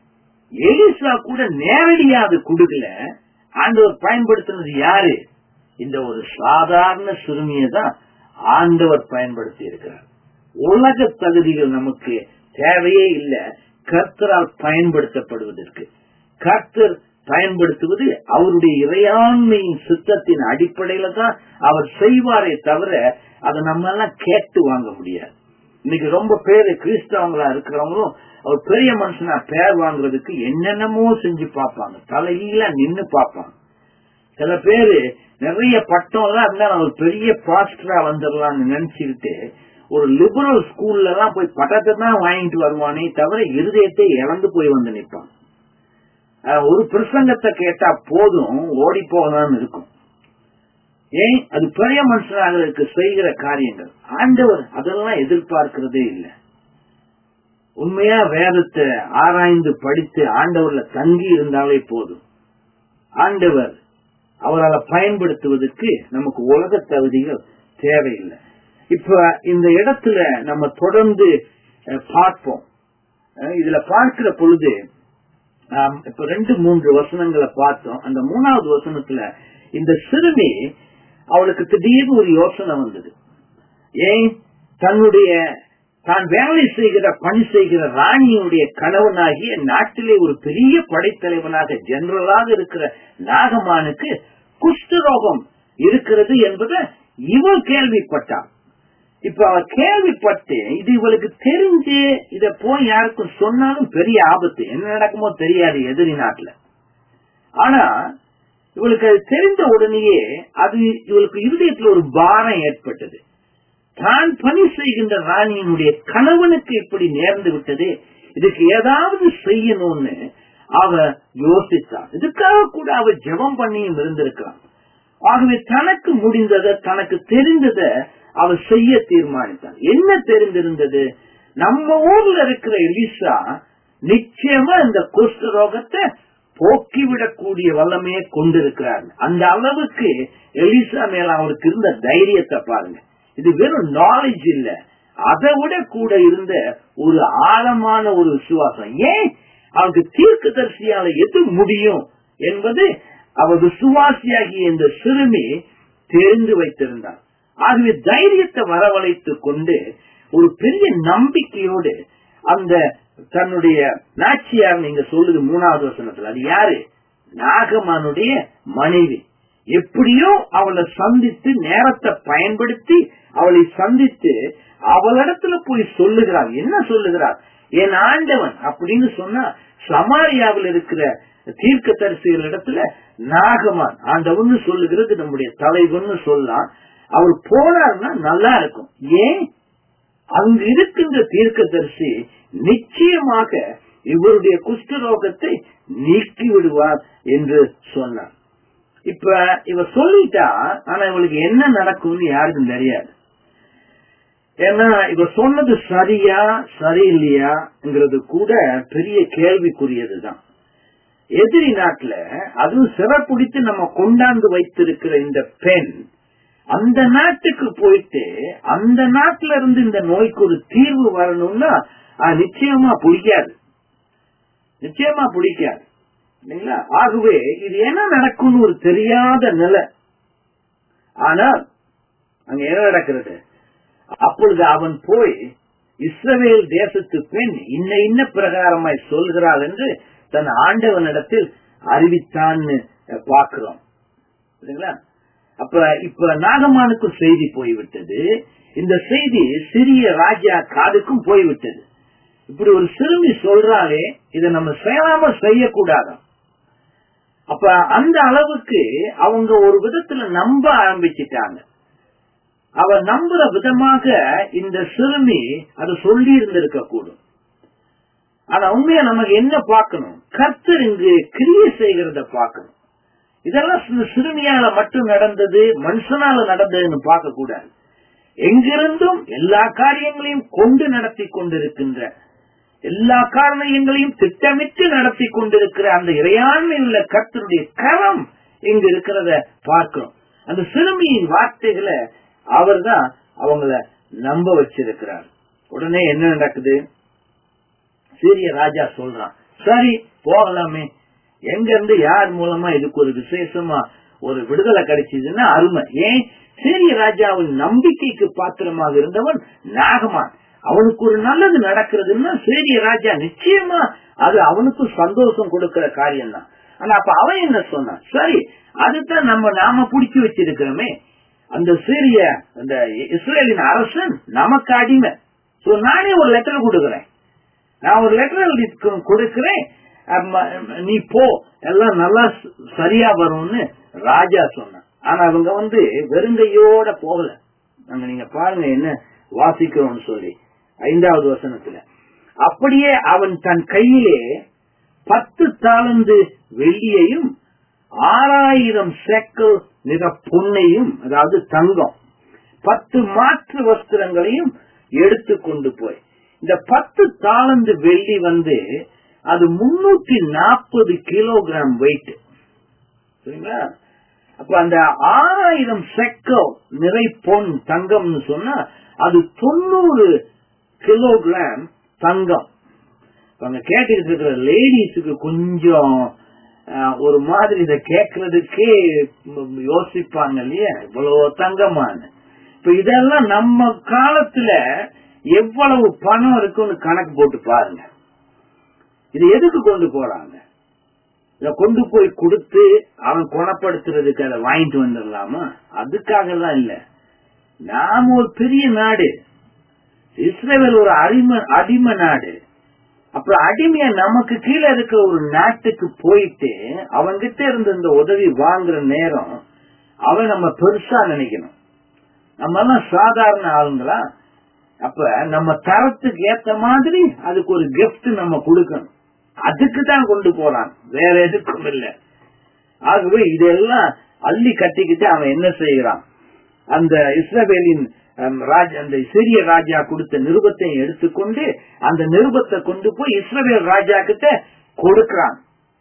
எலிசா கூட நேரடியா அது கொடுக்கல ஆண்டவர் பயன்படுத்தினது யாரு இந்த ஒரு சாதாரண சிறுமியை தான் ஆண்டவர் பயன்படுத்தி இருக்கிறார் உலக தகுதிகள் நமக்கு தேவையே இல்லை கர்த்தரால் பயன்படுத்தப்படுவதற்கு கர்த்தர் பயன்படுத்துவது அவருடைய இறையாண்மையின் சித்தத்தின் அடிப்படையில தான் அவர் செய்வாரே தவிர அதை நம்ம எல்லாம் கேட்டு வாங்க முடியாது இன்னைக்கு ரொம்ப பேரு கிறிஸ்தவங்களா இருக்கிறவங்களும் அவர் பெரிய மனுஷனா பேர் வாங்குறதுக்கு என்னென்னமோ செஞ்சு பார்ப்பாங்க தலையில நின்னு பார்ப்பாங்க சில பேரு நிறைய பட்டம் எல்லாம் இருந்தா ஒரு பெரிய பாஸ்டரா வந்துடலாம்னு நினைச்சுக்கிட்டு ஒரு லிபரல் ஸ்கூல்ல எல்லாம் போய் பட்டத்தை தான் வாங்கிட்டு வருவானே தவிர இருதயத்தை இழந்து போய் வந்து நிற்பான் ஒரு பிரசங்கத்தை கேட்டா போதும் ஓடி போகலாம்னு இருக்கும் ஏன் அது பெரிய மனுஷனாக செய்கிற காரியங்கள் ஆண்டவர் அதெல்லாம் எதிர்பார்க்கிறதே இல்லை உண்மையா வேதத்தை ஆராய்ந்து படித்து ஆண்டவர்ல தங்கி இருந்தாலே போதும் ஆண்டவர் அவரால் பயன்படுத்துவதற்கு நமக்கு உலக தகுதிகள் தேவையில்லை இப்ப இந்த இடத்துல நம்ம தொடர்ந்து பார்ப்போம் இதுல பார்க்கிற பொழுது இப்ப ரெண்டு மூன்று வசனங்களை பார்த்தோம் அந்த மூணாவது வசனத்துல இந்த சிறுமி அவளுக்கு திடீர்னு ஒரு யோசனை வந்தது ஏன் தன்னுடைய தான் வேலை செய்கிற பணி செய்கிற ராணியுடைய கணவனாகிய நாட்டிலே ஒரு பெரிய படைத்தலைவனாக ஜெனரலாக இருக்கிற நாகமானுக்கு குஷ்டரோகம் இருக்கிறது என்பதை இவள் கேள்விப்பட்டாள் இப்ப அவ கேள்விப்பட்டு இது இவளுக்கு தெரிஞ்சு இத போய் யாருக்கும் சொன்னாலும் பெரிய ஆபத்து என்ன நடக்குமோ தெரியாது எதிரி நாட்டுல ஆனா இவளுக்கு அது தெரிந்த உடனேயே அது இவளுக்கு இருதயத்துல ஒரு பாரம் ஏற்பட்டது தான் பணி செய்கின்ற ராணியினுடைய கணவனுக்கு இப்படி நேர்ந்து விட்டது இதுக்கு ஏதாவது செய்யணும்னு அவ யோசித்தாள் இதுக்காக கூட அவ ஜெபம் பண்ணியும் இருந்திருக்கான் ஆகவே தனக்கு முடிந்ததை தனக்கு தெரிந்ததை அவ செய்ய தீர்மானித்தாள் என்ன தெரிந்திருந்தது நம்ம ஊர்ல இருக்கிற எலிசா நிச்சயமா இந்த குஷ்ட ரோகத்தை போக்கிவிடக்கூடிய வல்லமையை கொண்டிருக்கிறார் அந்த அளவுக்கு எலிசா மேல அவருக்கு இருந்த தைரியத்தை பாருங்க இது வெறும் நாலேஜ் இல்ல அதை விட கூட இருந்த ஒரு ஆழமான ஒரு விசுவாசம் ஏன் அவனுக்கு தீர்க்க தரிசியால எது முடியும் என்பது அவர் விசுவாசியாகிய இந்த சிறுமி தெரிந்து வைத்திருந்தார் ஆகவே தைரியத்தை வரவழைத்துக் கொண்டு ஒரு பெரிய நம்பிக்கையோடு அந்த தன்னுடைய நாச்சியார் நீங்க சொல்லுது மூணாவது வசனத்துல அது யாரு நாகமானுடைய மனைவி எப்படியோ அவளை சந்தித்து நேரத்தை பயன்படுத்தி அவளை சந்தித்து அவளிடத்துல போய் சொல்லுகிறார் என்ன சொல்லுகிறார் என் ஆண்டவன் அப்படின்னு சொன்னா சமாரியாவில் இருக்கிற தீர்க்க தரிசிகள் இடத்துல நாகமான் ஆண்டவன் சொல்லுகிறது நம்முடைய தலைவன் சொல்லலாம் அவர் போனார்னா நல்லா இருக்கும் ஏன் அங்கு இருக்கின்ற தீர்க்கதரிசி நிச்சயமாக இவருடைய குஷ்டரோகத்தை நீக்கி விடுவார் என்று சொன்னார் இப்ப இவ சொல்லிட்டா ஆனா இவளுக்கு என்ன நடக்கும்னு யாருக்கும் தெரியாது ஏன்னா இவ சொன்னது சரியா சரியில்லையாங்கிறது கூட பெரிய கேள்விக்குரியதுதான் எதிரி நாட்டுல அதுவும் சிறப்புடித்து நம்ம கொண்டாந்து வைத்திருக்கிற இந்த பெண் அந்த நாட்டுக்கு போயிட்டு அந்த நாட்டுல இருந்து இந்த நோய்க்கு ஒரு தீர்வு வரணும்னா நிச்சயமா பிடிக்காது நிச்சயமா பிடிக்காது இல்லைங்களா ஆகவே இது என்ன நடக்கும்னு ஒரு தெரியாத நிலை ஆனால் அங்க என்ன நடக்கிறது அப்பொழுது அவன் போய் இஸ்ரவேல் தேசத்து பெண் இன்ன இன்ன பிரகாரமாய் சொல்கிறாள் என்று தன் ஆண்டவனிடத்தில் அறிவித்தான்னு பார்க்கிறோம் சரிங்களா அப்ப இப்ப நாகமானுக்கும் செய்தி போய்விட்டது இந்த செய்தி சிறிய ராஜா காதுக்கும் போய்விட்டது இப்படி ஒரு சிறுமி சொல்றாலே இதை நம்ம செய்யாம செய்யக்கூடாது அப்ப அந்த அளவுக்கு அவங்க ஒரு விதத்துல நம்ப ஆரம்பிச்சிட்டாங்க அவ நம்புற விதமாக இந்த சிறுமி அதை சொல்லி இருந்திருக்க கூடும் ஆனா உண்மையா நமக்கு என்ன பார்க்கணும் கர்த்தர் இங்கு கிரியை செய்கிறத பார்க்கணும் இதெல்லாம் சிறுமியால மட்டும் நடந்தது மனுஷனால நடந்ததுன்னு பார்க்க கூடாது எங்கிருந்தும் எல்லா காரியங்களையும் கொண்டு நடத்தி கொண்டிருக்கின்ற எல்லா காரணங்களையும் திட்டமிட்டு நடத்தி கொண்டிருக்கிற அந்த இறையாண்மை உள்ள கர்த்தருடைய கரம் இங்கு இருக்கிறத பார்க்கிறோம் அந்த சிறுமியின் வார்த்தைகளை அவர் தான் அவங்கள நம்ப வச்சிருக்கிறார் உடனே என்ன நடக்குது சீரிய ராஜா சொல்றான் சரி போகலாமே எங்க இருந்து யார் மூலமா இதுக்கு ஒரு விசேஷமா ஒரு விடுதலை கிடைச்சதுன்னா அருமை ஏன் சீரிய ராஜாவின் நம்பிக்கைக்கு பாத்திரமாக இருந்தவன் நாகமான் அவனுக்கு ஒரு நல்லது நடக்கிறதுன்னா சீரிய ராஜா நிச்சயமா அது அவனுக்கு சந்தோஷம் கொடுக்கிற காரியம் தான் ஆனா அப்ப அவன் என்ன சொன்னான் சரி அதுதான் நம்ம நாம புடிச்சு வச்சிருக்கிறோமே அந்த சீரிய அந்த இஸ்ரேலின் அரசன் நமக்கு அடிமை சோ நானே ஒரு லெட்டர் கொடுக்கிறேன் நான் ஒரு லெட்டர் கொடுக்கிறேன் நீ போ எல்லாம் நல்லா சரியா வரும்னு ராஜா சொன்னான் ஆனா அவங்க வந்து வெறுங்கையோட போகல நாங்க நீங்க பாருங்க என்ன வாசிக்கிறோம்னு சொல்லி ஐந்தாவது வசனத்துல அப்படியே அவன் தன் கையிலே பத்து தாளந்து வெள்ளியையும் ஆறாயிரம் செக்கல் நிற பொன்னையும் அதாவது தங்கம் பத்து மாற்று வஸ்திரங்களையும் எடுத்து கொண்டு போய் இந்த பத்து தாளந்து வெள்ளி வந்து அது முன்னூத்தி நாற்பது கிலோகிராம் வெயிட் சரிங்களா அப்ப அந்த ஆறாயிரம் செக்கல் நிறை பொன் தங்கம்னு சொன்னா அது தொண்ணூறு கிலோகிராம் தங்கம் அங்க கேட்டுக்கிட்டு இருக்கிற லேடிஸுக்கு கொஞ்சம் ஒரு மாதிரி இதை கேட்கறதுக்கே யோசிப்பாங்க இல்லையா இவ்வளவு தங்கமான இப்ப இதெல்லாம் நம்ம காலத்துல எவ்வளவு பணம் இருக்குன்னு கணக்கு போட்டு பாருங்க இது எதுக்கு கொண்டு போறாங்க இத கொண்டு போய் கொடுத்து அவன் குணப்படுத்துறதுக்கு அதை வாங்கிட்டு வந்துடலாமா அதுக்காக தான் இல்ல நாம ஒரு பெரிய நாடு இஸ்ரேல் ஒரு அடிமை அடிமை நாடு அப்புறம் அடிமையா நமக்கு கீழே இருக்க ஒரு நாட்டுக்கு போயிட்டு அவன்கிட்ட இருந்து இந்த உதவி வாங்குற நேரம் அவன் நம்ம பெருசா நினைக்கணும் நம்ம எல்லாம் சாதாரண ஆளுங்களா அப்ப நம்ம தரத்துக்கு ஏத்த மாதிரி அதுக்கு ஒரு கிஃப்ட் நம்ம கொடுக்கணும் அதுக்கு தான் கொண்டு போறான் வேற எதுக்கும் இல்ல ஆகவே இதெல்லாம் அள்ளி கட்டிக்கிட்டு அவன் என்ன செய்யறான் அந்த இஸ்ரவேலின் ராஜா அந்த சிறிய ராஜா கொடுத்த நிருபத்தை எடுத்துக்கொண்டு அந்த நிருபத்தை கொண்டு போய் இஸ்ரவேல் ராஜா கிட்ட கொடுக்கிறான்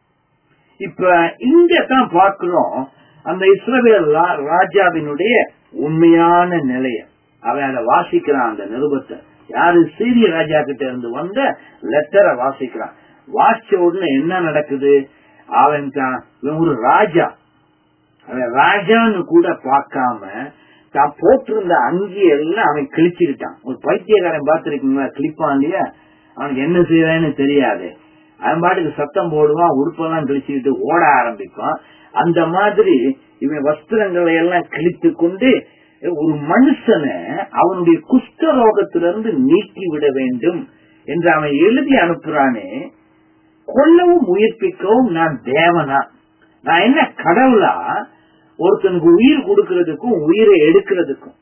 இப்ப இங்க தான் பார்க்கிறோம் அந்த இஸ்ரவேல் ராஜாவினுடைய உண்மையான நிலைய அவன் அதை வாசிக்கிறான் அந்த நிருபத்தை யாரு சீரிய ராஜா கிட்ட இருந்து வந்த லெட்டரை வாசிக்கிறான் வாசிச்ச உடனே என்ன நடக்குது அவன் தான் ஒரு ராஜா அவன் ராஜான்னு கூட பார்க்காம தான் போட்டிருந்த அங்கி எல்லாம் அவன் கிழிச்சுக்கிட்டான் ஒரு பைத்தியக்காரன் பார்த்திருக்கீங்களா கிழிப்பான் இல்லையா அவனுக்கு என்ன செய்யறான்னு தெரியாது அவன் பாட்டுக்கு சத்தம் போடுவான் உடுப்பெல்லாம் கிழிச்சுக்கிட்டு ஓட ஆரம்பிப்பான் அந்த மாதிரி இவன் வஸ்திரங்களை எல்லாம் கிழித்து கொண்டு ஒரு மனுஷனை அவனுடைய குஷ்ட ரோகத்திலிருந்து நீக்கி விட வேண்டும் என்று அவன் எழுதி அனுப்புறானே கொல்லவும் உயிர்ப்பிக்கவும் நான் தேவனா நான் என்ன கடவுளா ஒருத்தனுக்கு உயிர் கொடுக்கறதுக்கும் உயிரை எடுக்கிறதுக்கும்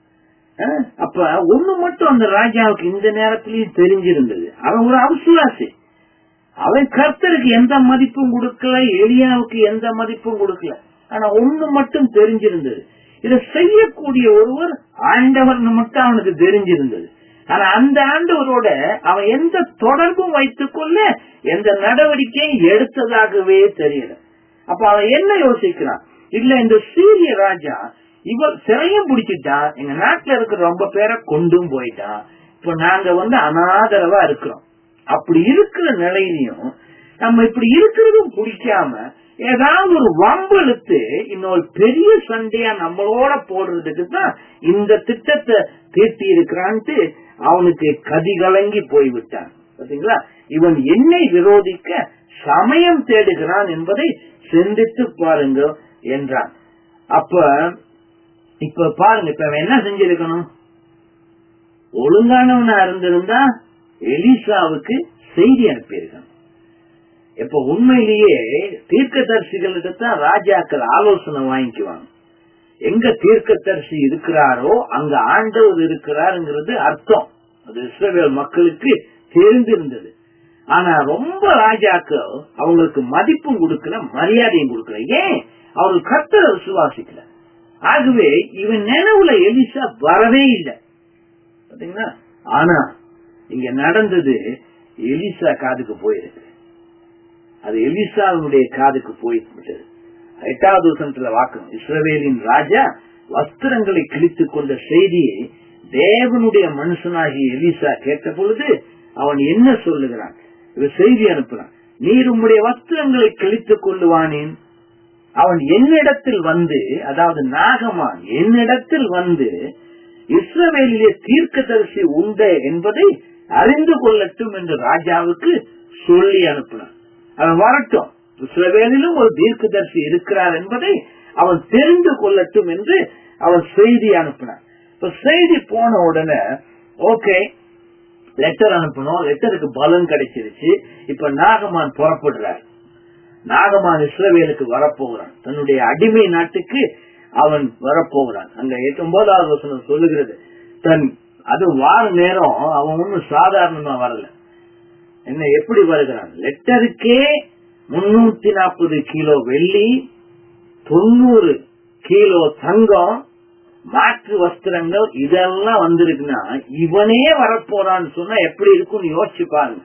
அப்ப ஒண்ணு மட்டும் அந்த ராஜாவுக்கு இந்த நேரத்திலயும் தெரிஞ்சிருந்தது அவன் ஒரு அவசுவாசி அவன் கர்த்தருக்கு எந்த மதிப்பும் கொடுக்கல எளியாவுக்கு எந்த மதிப்பும் கொடுக்கல ஆனா ஒண்ணு மட்டும் தெரிஞ்சிருந்தது இதை செய்யக்கூடிய ஒருவர் ஆண்டவர்னு மட்டும் அவனுக்கு தெரிஞ்சிருந்தது ஆனா அந்த ஆண்டவரோட அவன் எந்த தொடர்பும் வைத்துக் கொள்ள எந்த நடவடிக்கையும் எடுத்ததாகவே தெரியல அப்ப அவன் என்ன யோசிக்கிறான் இல்ல இந்த சீரிய ராஜா இவர் சிறையும் பிடிச்சிட்டா எங்க நாட்டுல இருக்கிற ரொம்ப பேரை கொண்டும் போயிட்டான் இப்ப நாங்க வந்து அனாதரவா இருக்கிறோம் அப்படி இருக்கிற நிலையிலையும் நம்ம இப்படி இருக்கிறதும் பிடிக்காம ஏதாவது ஒரு வம்பெழுத்து இன்னொரு பெரிய சண்டையா நம்மளோட போடுறதுக்கு தான் இந்த திட்டத்தை தீட்டி இருக்கிறான்ட்டு அவனுக்கு கதிகலங்கி போய்விட்டான் பாத்தீங்களா இவன் என்னை விரோதிக்க சமயம் தேடுகிறான் என்பதை சிந்தித்து பாருங்க என்றான் அப்ப இப்ப பாருங்க இப்ப அவன் என்ன செஞ்சிருக்கணும் ஒழுங்கானவனா இருந்திருந்தா எலிசாவுக்கு செய்தி அனுப்பியிருக்கணும் இப்ப உண்மையிலேயே தீர்க்கதரிசிகள்கிட்ட தான் ராஜாக்கள் ஆலோசனை வாங்கிக்குவாங்க எங்க தீர்க்கதரிசி இருக்கிறாரோ அங்க ஆண்டவர் இருக்கிறாருங்கிறது அர்த்தம் அது இஸ்ரேல் மக்களுக்கு தெரிந்திருந்தது ஆனா ரொம்ப ராஜாக்கள் அவங்களுக்கு மதிப்பும் கொடுக்கல மரியாதையும் கொடுக்கல ஏன் அவர்கள் கர்த்தரை விசுவாசிக்கல ஆகவே இவன் நினைவுல எலிசா வரவே இல்லை பாத்தீங்களா ஆனா இங்க நடந்தது எலிசா காதுக்கு போயிருக்கு அது எலிசாவுடைய காதுக்கு போய்விட்டது எட்டாவது வசனத்துல வாக்கணும் இஸ்ரவேலின் ராஜா வஸ்திரங்களை கிழித்துக் கொண்ட செய்தியை தேவனுடைய மனுஷனாகிய எலிசா கேட்ட பொழுது அவன் என்ன சொல்லுகிறான் இவ செய்தி அனுப்புறான் நீர் உம்முடைய வஸ்திரங்களை கிழித்துக் கொள்ளுவானேன் அவன் என்னிடத்தில் வந்து அதாவது நாகமான் என்னிடத்தில் வந்து இஸ்ரவேலிலே தீர்க்கதரிசி உண்டு என்பதை அறிந்து கொள்ளட்டும் என்று ராஜாவுக்கு சொல்லி அனுப்பினான் அவன் வரட்டும் இஸ்ரவேலிலும் ஒரு தீர்க்கதரிசி இருக்கிறார் என்பதை அவன் தெரிந்து கொள்ளட்டும் என்று அவன் செய்தி அனுப்பினான் இப்ப செய்தி போன உடனே ஓகே லெட்டர் அனுப்பணும் லெட்டருக்கு பலன் கிடைச்சிருச்சு இப்ப நாகமான் புறப்படுறார் நாகமான் இஸ்ரவேலுக்கு வரப்போகிறான் தன்னுடைய அடிமை நாட்டுக்கு அவன் வரப்போகிறான் அங்க எட்டு ஒன்பதாவது வசனம் சொல்லுகிறது தன் அது வார நேரம் அவன் ஒன்னும் சாதாரணமா வரல என்ன எப்படி வருகிறான் லெட்டருக்கே முன்னூத்தி நாற்பது கிலோ வெள்ளி தொண்ணூறு கிலோ தங்கம் மாற்று வஸ்திரங்கள் இதெல்லாம் வந்திருக்குன்னா இவனே வரப்போறான்னு சொன்னா எப்படி இருக்கும்னு யோசிச்சு பாருங்க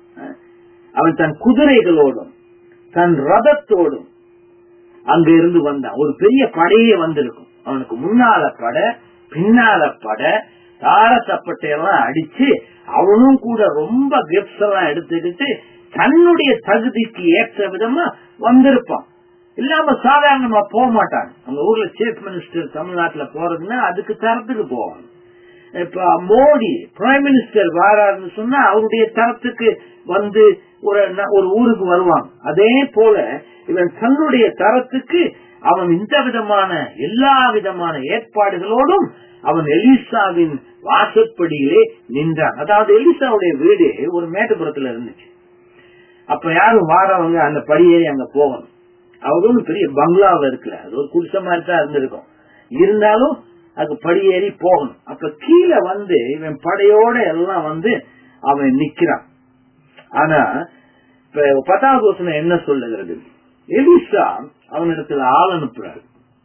அவன் தன் குதிரைகளோடும் தன் ரதத்தோடும் அங்க இருந்து வந்தான் ஒரு பெரிய படையே வந்திருக்கும் அவனுக்கு முன்னால படை பின்னால படை தாரசப்பட்டையெல்லாம் அடிச்சு அவனும் கூட ரொம்ப கிஃப்ட்ஸ் எல்லாம் எடுத்துக்கிட்டு தன்னுடைய தகுதிக்கு ஏற்ற விதமா வந்திருப்பான் இல்லாம சாதாரணமா போக மாட்டாங்க அவங்க ஊர்ல சீஃப் மினிஸ்டர் தமிழ்நாட்டுல போறதுன்னா அதுக்கு தரத்துக்கு போவாங்க இப்ப மோடி பிரைம் மினிஸ்டர் வாராருன்னு சொன்னா அவருடைய தரத்துக்கு வந்து ஒரு ஒரு ஊருக்கு வருவாங்க அதே போல இவன் தன்னுடைய தரத்துக்கு அவன் இந்த விதமான எல்லா விதமான ஏற்பாடுகளோடும் அவன் எலிசாவின் வாசற்படியிலே நின்றான் அதாவது எலிசாவுடைய வீடு ஒரு மேட்டுப்புறத்துல இருந்துச்சு அப்ப யாரும் வாரவங்க அந்த படியேறி அங்க போகணும் அவரும் பெரிய பங்களாவில் இருக்கல அது ஒரு குடிச மாதிரி தான் இருந்திருக்கும் இருந்தாலும் அது படியேறி போகணும் அப்ப கீழே வந்து இவன் படையோட எல்லாம் வந்து அவன் நிக்கிறான் ஆனா இப்ப பத்தாவது வசனம் என்ன சொல்லுகிறது எலிசா அவனிடத்துல ஆள் அனுப்புறாரு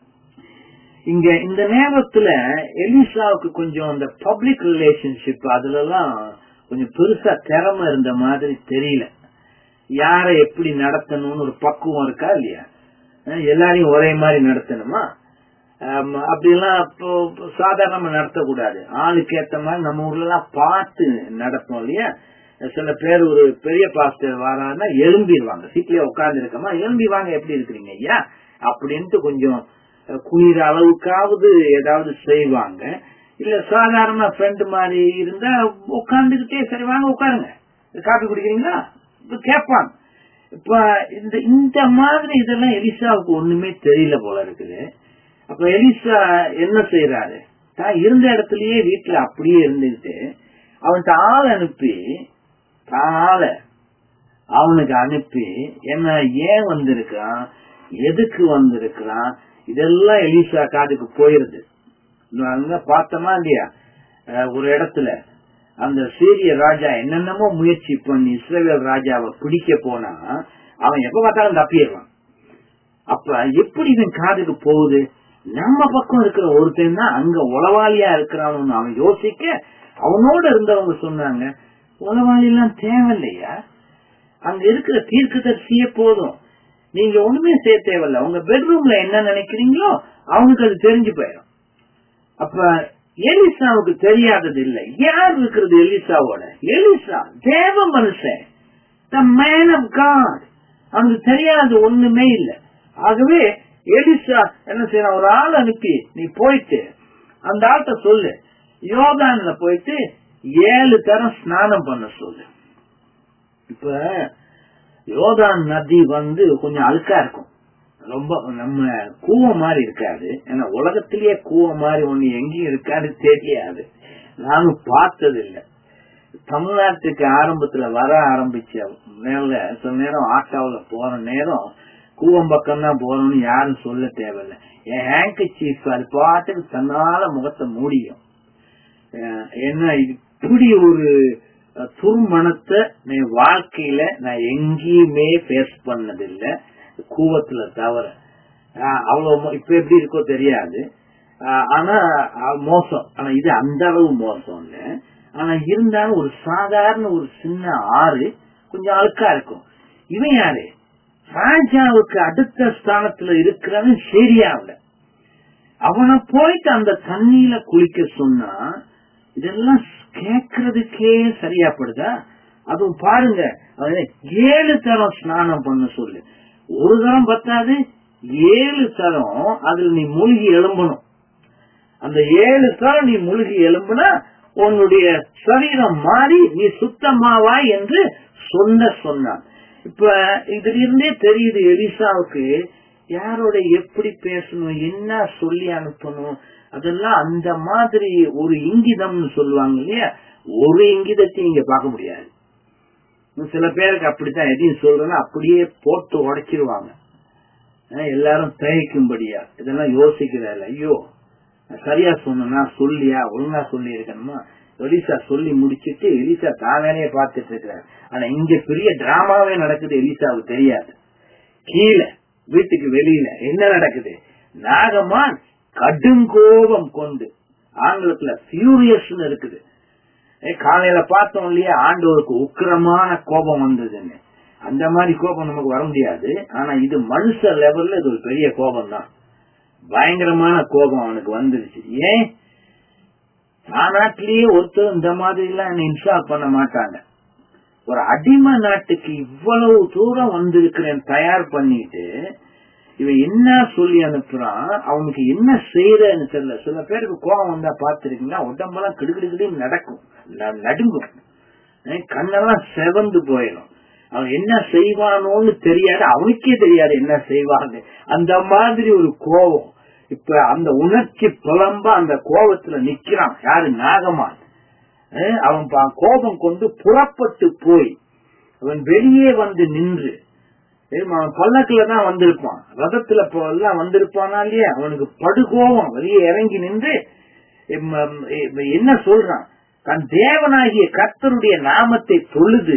இங்க இந்த நேரத்துல எலிசாவுக்கு கொஞ்சம் அந்த பப்ளிக் ரிலேஷன்ஷிப் அதுல எல்லாம் கொஞ்சம் பெருசா திறமை இருந்த மாதிரி தெரியல யாரை எப்படி நடத்தணும்னு ஒரு பக்குவம் இருக்கா இல்லையா எல்லாரையும் ஒரே மாதிரி நடத்தணுமா அப்படிலாம் இப்போ சாதாரணமா நடத்தக்கூடாது ஆளுக்கு ஏத்த மாதிரி நம்ம ஊர்ல எல்லாம் பார்த்து நடப்போம் இல்லையா சில பேர் ஒரு பெரிய பாஸ்டர் வராருன்னா எழும்பிடுவாங்க சீட்லயே உட்கார்ந்து இருக்கமா எழும்பி வாங்க எப்படி இருக்கிறீங்க ஐயா அப்படின்ட்டு கொஞ்சம் குளிர அளவுக்காவது ஏதாவது செய்வாங்க இல்ல சாதாரண ஃப்ரெண்ட் மாதிரி இருந்தா உட்கார்ந்துகிட்டே சரி வாங்க உட்காருங்க காப்பி குடிக்கிறீங்களா கேட்பாங்க இப்ப இந்த இந்த மாதிரி இதெல்லாம் எலிசாவுக்கு ஒண்ணுமே தெரியல போல இருக்குது அப்ப எலிசா என்ன செய்யறாரு தான் இருந்த இடத்துலயே வீட்டுல அப்படியே இருந்துட்டு அவன்கிட்ட ஆள் அனுப்பி ஆள அவனுக்கு அனுப்பி என்ன ஏன் வந்திருக்கான் எதுக்கு வந்திருக்கிறான் இதெல்லாம் எலிசா காதுக்கு போயிருது அங்க பார்த்தோமா இல்லையா ஒரு இடத்துல அந்த சீரிய ராஜா என்னென்னமோ முயற்சி பண்ணி இஸ்ரேல் ராஜாவை பிடிக்க போனா அவன் எப்ப பார்த்தாலும் தப்பிடுவான் அப்ப எப்படி இவன் காதுக்கு போகுது நம்ம பக்கம் இருக்கிற ஒருத்தன் தான் அங்க உளவாளியா இருக்கிறான்னு அவன் யோசிக்க அவனோட இருந்தவங்க சொன்னாங்க உளவாளி எல்லாம் தேவையில்லையா அங்க இருக்கிற தீர்க்கதரிசியே போதும் நீங்க ஒண்ணுமே செய்ய தேவையில்ல உங்க பெட்ரூம்ல என்ன நினைக்கிறீங்களோ அவனுக்கு அது தெரிஞ்சு போயிடும் அப்ப எலிசாவுக்கு தெரியாதது இல்லை யார் இருக்கிறது எலிசாவோட எலிசா தேவ மனுஷன் த மேன் ஆஃப் காட் அவனுக்கு தெரியாதது ஒண்ணுமே இல்லை ஆகவே எலிசா என்ன செய்யறான் ஒரு ஆள் அனுப்பி நீ போயிட்டு அந்த ஆள்கிட்ட சொல்லு யோகான்ல போயிட்டு ஏழு தரம் ஸ்நானம் பண்ண சொல்லு இப்ப யோதான் நதி வந்து கொஞ்சம் அழுக்கா இருக்கும் ரொம்ப நம்ம கூவம் மாதிரி இருக்காது ஏன்னா உலகத்திலேயே கூவம் மாதிரி ஒண்ணு எங்கேயும் இருக்காது தெரியாது நானும் பார்த்தது இல்ல தமிழ்நாட்டுக்கு ஆரம்பத்துல வர ஆரம்பிச்ச மேல சில நேரம் ஆட்டோவில் போற நேரம் கூவம் பக்கம் தான் போறோம்னு யாரும் சொல்ல தேவையில்லை என் ஹேங்க சீஃப் அது பாட்டுக்கு தன்னால முகத்தை மூடியும் என்ன இப்படி ஒரு துர்மணத்தை என் வாழ்க்கையில நான் எங்கேயுமே ஃபேஸ் பண்ணதில்லை கூவத்துல தவிர அவ்வளவு இப்ப எப்படி இருக்கோ தெரியாது ஆனா மோசம் ஆனா இது அந்த அளவு மோசம் இல்ல ஆனா இருந்தாலும் ஒரு சாதாரண ஒரு சின்ன ஆறு கொஞ்சம் அழுக்கா இருக்கும் இவன் யாரு ராஜாவுக்கு அடுத்த ஸ்தானத்துல இருக்கிறவன் சரியாவில அவனை போயிட்டு அந்த தண்ணியில குளிக்க சொன்னா இதெல்லாம் கேக்குறதுக்கே சரியாப்படுதா அதுவும் பாருங்க ஏழு தரம் ஸ்நானம் பண்ண சொல்லு ஒரு தரம் பத்தாது ஏழு தரம் அதுல நீ மூழ்கி எழும்பணும் அந்த ஏழு தரம் நீ மூழ்கி எழும்புனா உன்னுடைய சரீரம் மாறி நீ சுத்தமாவாய் என்று சொன்ன சொன்னான் இப்ப இதுல இருந்தே தெரியுது எலிசாவுக்கு யாரோட எப்படி பேசணும் என்ன சொல்லி அனுப்பணும் அதெல்லாம் அந்த மாதிரி ஒரு இங்கிதம்னு சொல்லுவாங்க இல்லையா ஒரு இங்கிதத்தையும் இங்க பார்க்க முடியாது சில பேருக்கு அப்படித்தான் எதையும் சொல்றேன்னா அப்படியே போட்டு உடைச்சிருவாங்க அஹ் எல்லாரும் தயக்கும்படியா இதெல்லாம் யோசிக்கிறாள் ஐயோ நான் சரியா சொன்னா சொல்லியா ஒழுங்கா சொல்லி இருக்கணுமா எலிசா சொல்லி முடிச்சிட்டு எலிசா தான் வேலையை பார்த்துட்டு இருக்கிறார் ஆனா இங்க பெரிய டிராமாவே நடக்குது எலிசாவுக்கு தெரியாது கீழே வீட்டுக்கு வெளியில என்ன நடக்குது நாகமான் கடும் கோபம் கொண்டு ஆங்கிலத்துல பியூரியஸ் இருக்குது ஏ, காலையில பார்த்தோம் இல்லையா ஆண்டவருக்கு உக்கிரமான கோபம் வந்ததுன்னு அந்த மாதிரி கோபம் நமக்கு வர முடியாது ஆனா இது மனுஷ லெவல்ல இது ஒரு பெரிய கோபம் தான் பயங்கரமான கோபம் அவனுக்கு வந்துருச்சு ஏன் நாட்டிலேயே ஒருத்தர் இந்த மாதிரி எல்லாம் என்ன இன்ஸ்டால் பண்ண மாட்டாங்க ஒரு அடிமை நாட்டுக்கு இவ்வளவு தூரம் வந்திருக்கிறேன் தயார் பண்ணிட்டு இவன் என்ன சொல்லி அனுப்புறான் அவனுக்கு என்ன செய்யறன்னு தெரியல சில பேருக்கு கோபம் வந்தா பாத்துருக்கீங்களா உடம்பெல்லாம் கிடுகிடுகிடுன்னு நடக்கும் ந- நடுங்கும் அஹ் கண்ணெல்லாம் செவந்து போயிடும் அவன் என்ன செய்வானோன்னு தெரியாது அவனுக்கே தெரியாது என்ன செய்வான்னு அந்த மாதிரி ஒரு கோபம் இப்ப அந்த உணர்ச்சி புலம்ப அந்த கோபத்துல நிக்கிறான் யாரு நாகமான் அஹ் அவன் பா- கோபம் கொண்டு புறப்பட்டு போய் அவன் வெளியே வந்து நின்று ஏய், அவன் பல்லக்குல தான் வந்திருப்பான் ரதத்துல போ- எல்லாம் வந்திருப்பானா இல்லையா அவனுக்கு படுகோபம் வெளியே இறங்கி நின்று இம், இம், இம், என்ன சொல்றான் தன் தேவனாகிய கர்த்தருடைய நாமத்தை தொழுது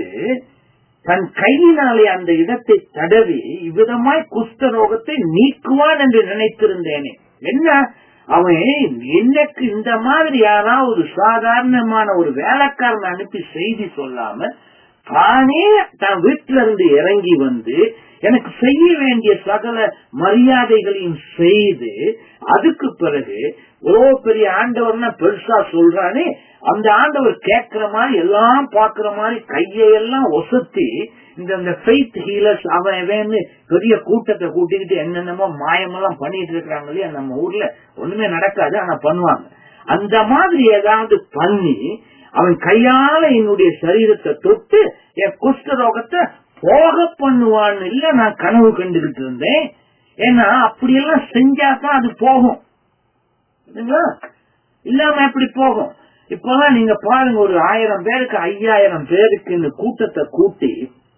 தன் கையினாலே அந்த இடத்தை தடவி இவ்விதமாய் குஷ்ட ரோகத்தை நீக்குவான் என்று நினைத்திருந்தேனே என்ன அவன் எனக்கு இந்த மாதிரி யாராவது ஒரு சாதாரணமான ஒரு வேலைக்காரன் அனுப்பி செய்தி சொல்லாம தானே தான் வீட்டில இருந்து இறங்கி வந்து எனக்கு செய்ய வேண்டிய சகல மரியாதைகளையும் செய்து அதுக்கு பிறகு ஓ பெரிய ஆண்டவர்னா பெருசா சொல்றானே அந்த ஆண்டவர் கேட்கிற மாதிரி எல்லாம் பாக்குற மாதிரி கையெல்லாம் ஒசத்தி இந்த இந்த ஃபெய்த் ஹீலர்ஸ் அவன் இவன்னு பெரிய கூட்டத்தை கூட்டிக்கிட்டு என்னென்னமோ மாயமெல்லாம் பண்ணிட்டு இருக்கிறாங்க இல்லையா நம்ம ஊர்ல ஒண்ணுமே நடக்காது ஆனா பண்ணுவாங்க அந்த மாதிரி ஏதாவது பண்ணி அவன் கையால என்னுடைய சரீரத்தை தொட்டு என் குஷ்ட ரோகத்தை போக பண்ணுவான்னு இல்ல நான் கனவு கண்டுகிட்டு இருந்தேன் ஏன்னா அப்படியெல்லாம் செஞ்சாதான் அது போகும் இல்லைங்களா? இல்லாம எப்படி போகும் இப்பதான் நீங்க பாருங்க ஒரு ஆயிரம் பேருக்கு ஐயாயிரம் பேருக்கு இந்த கூட்டத்தை கூட்டி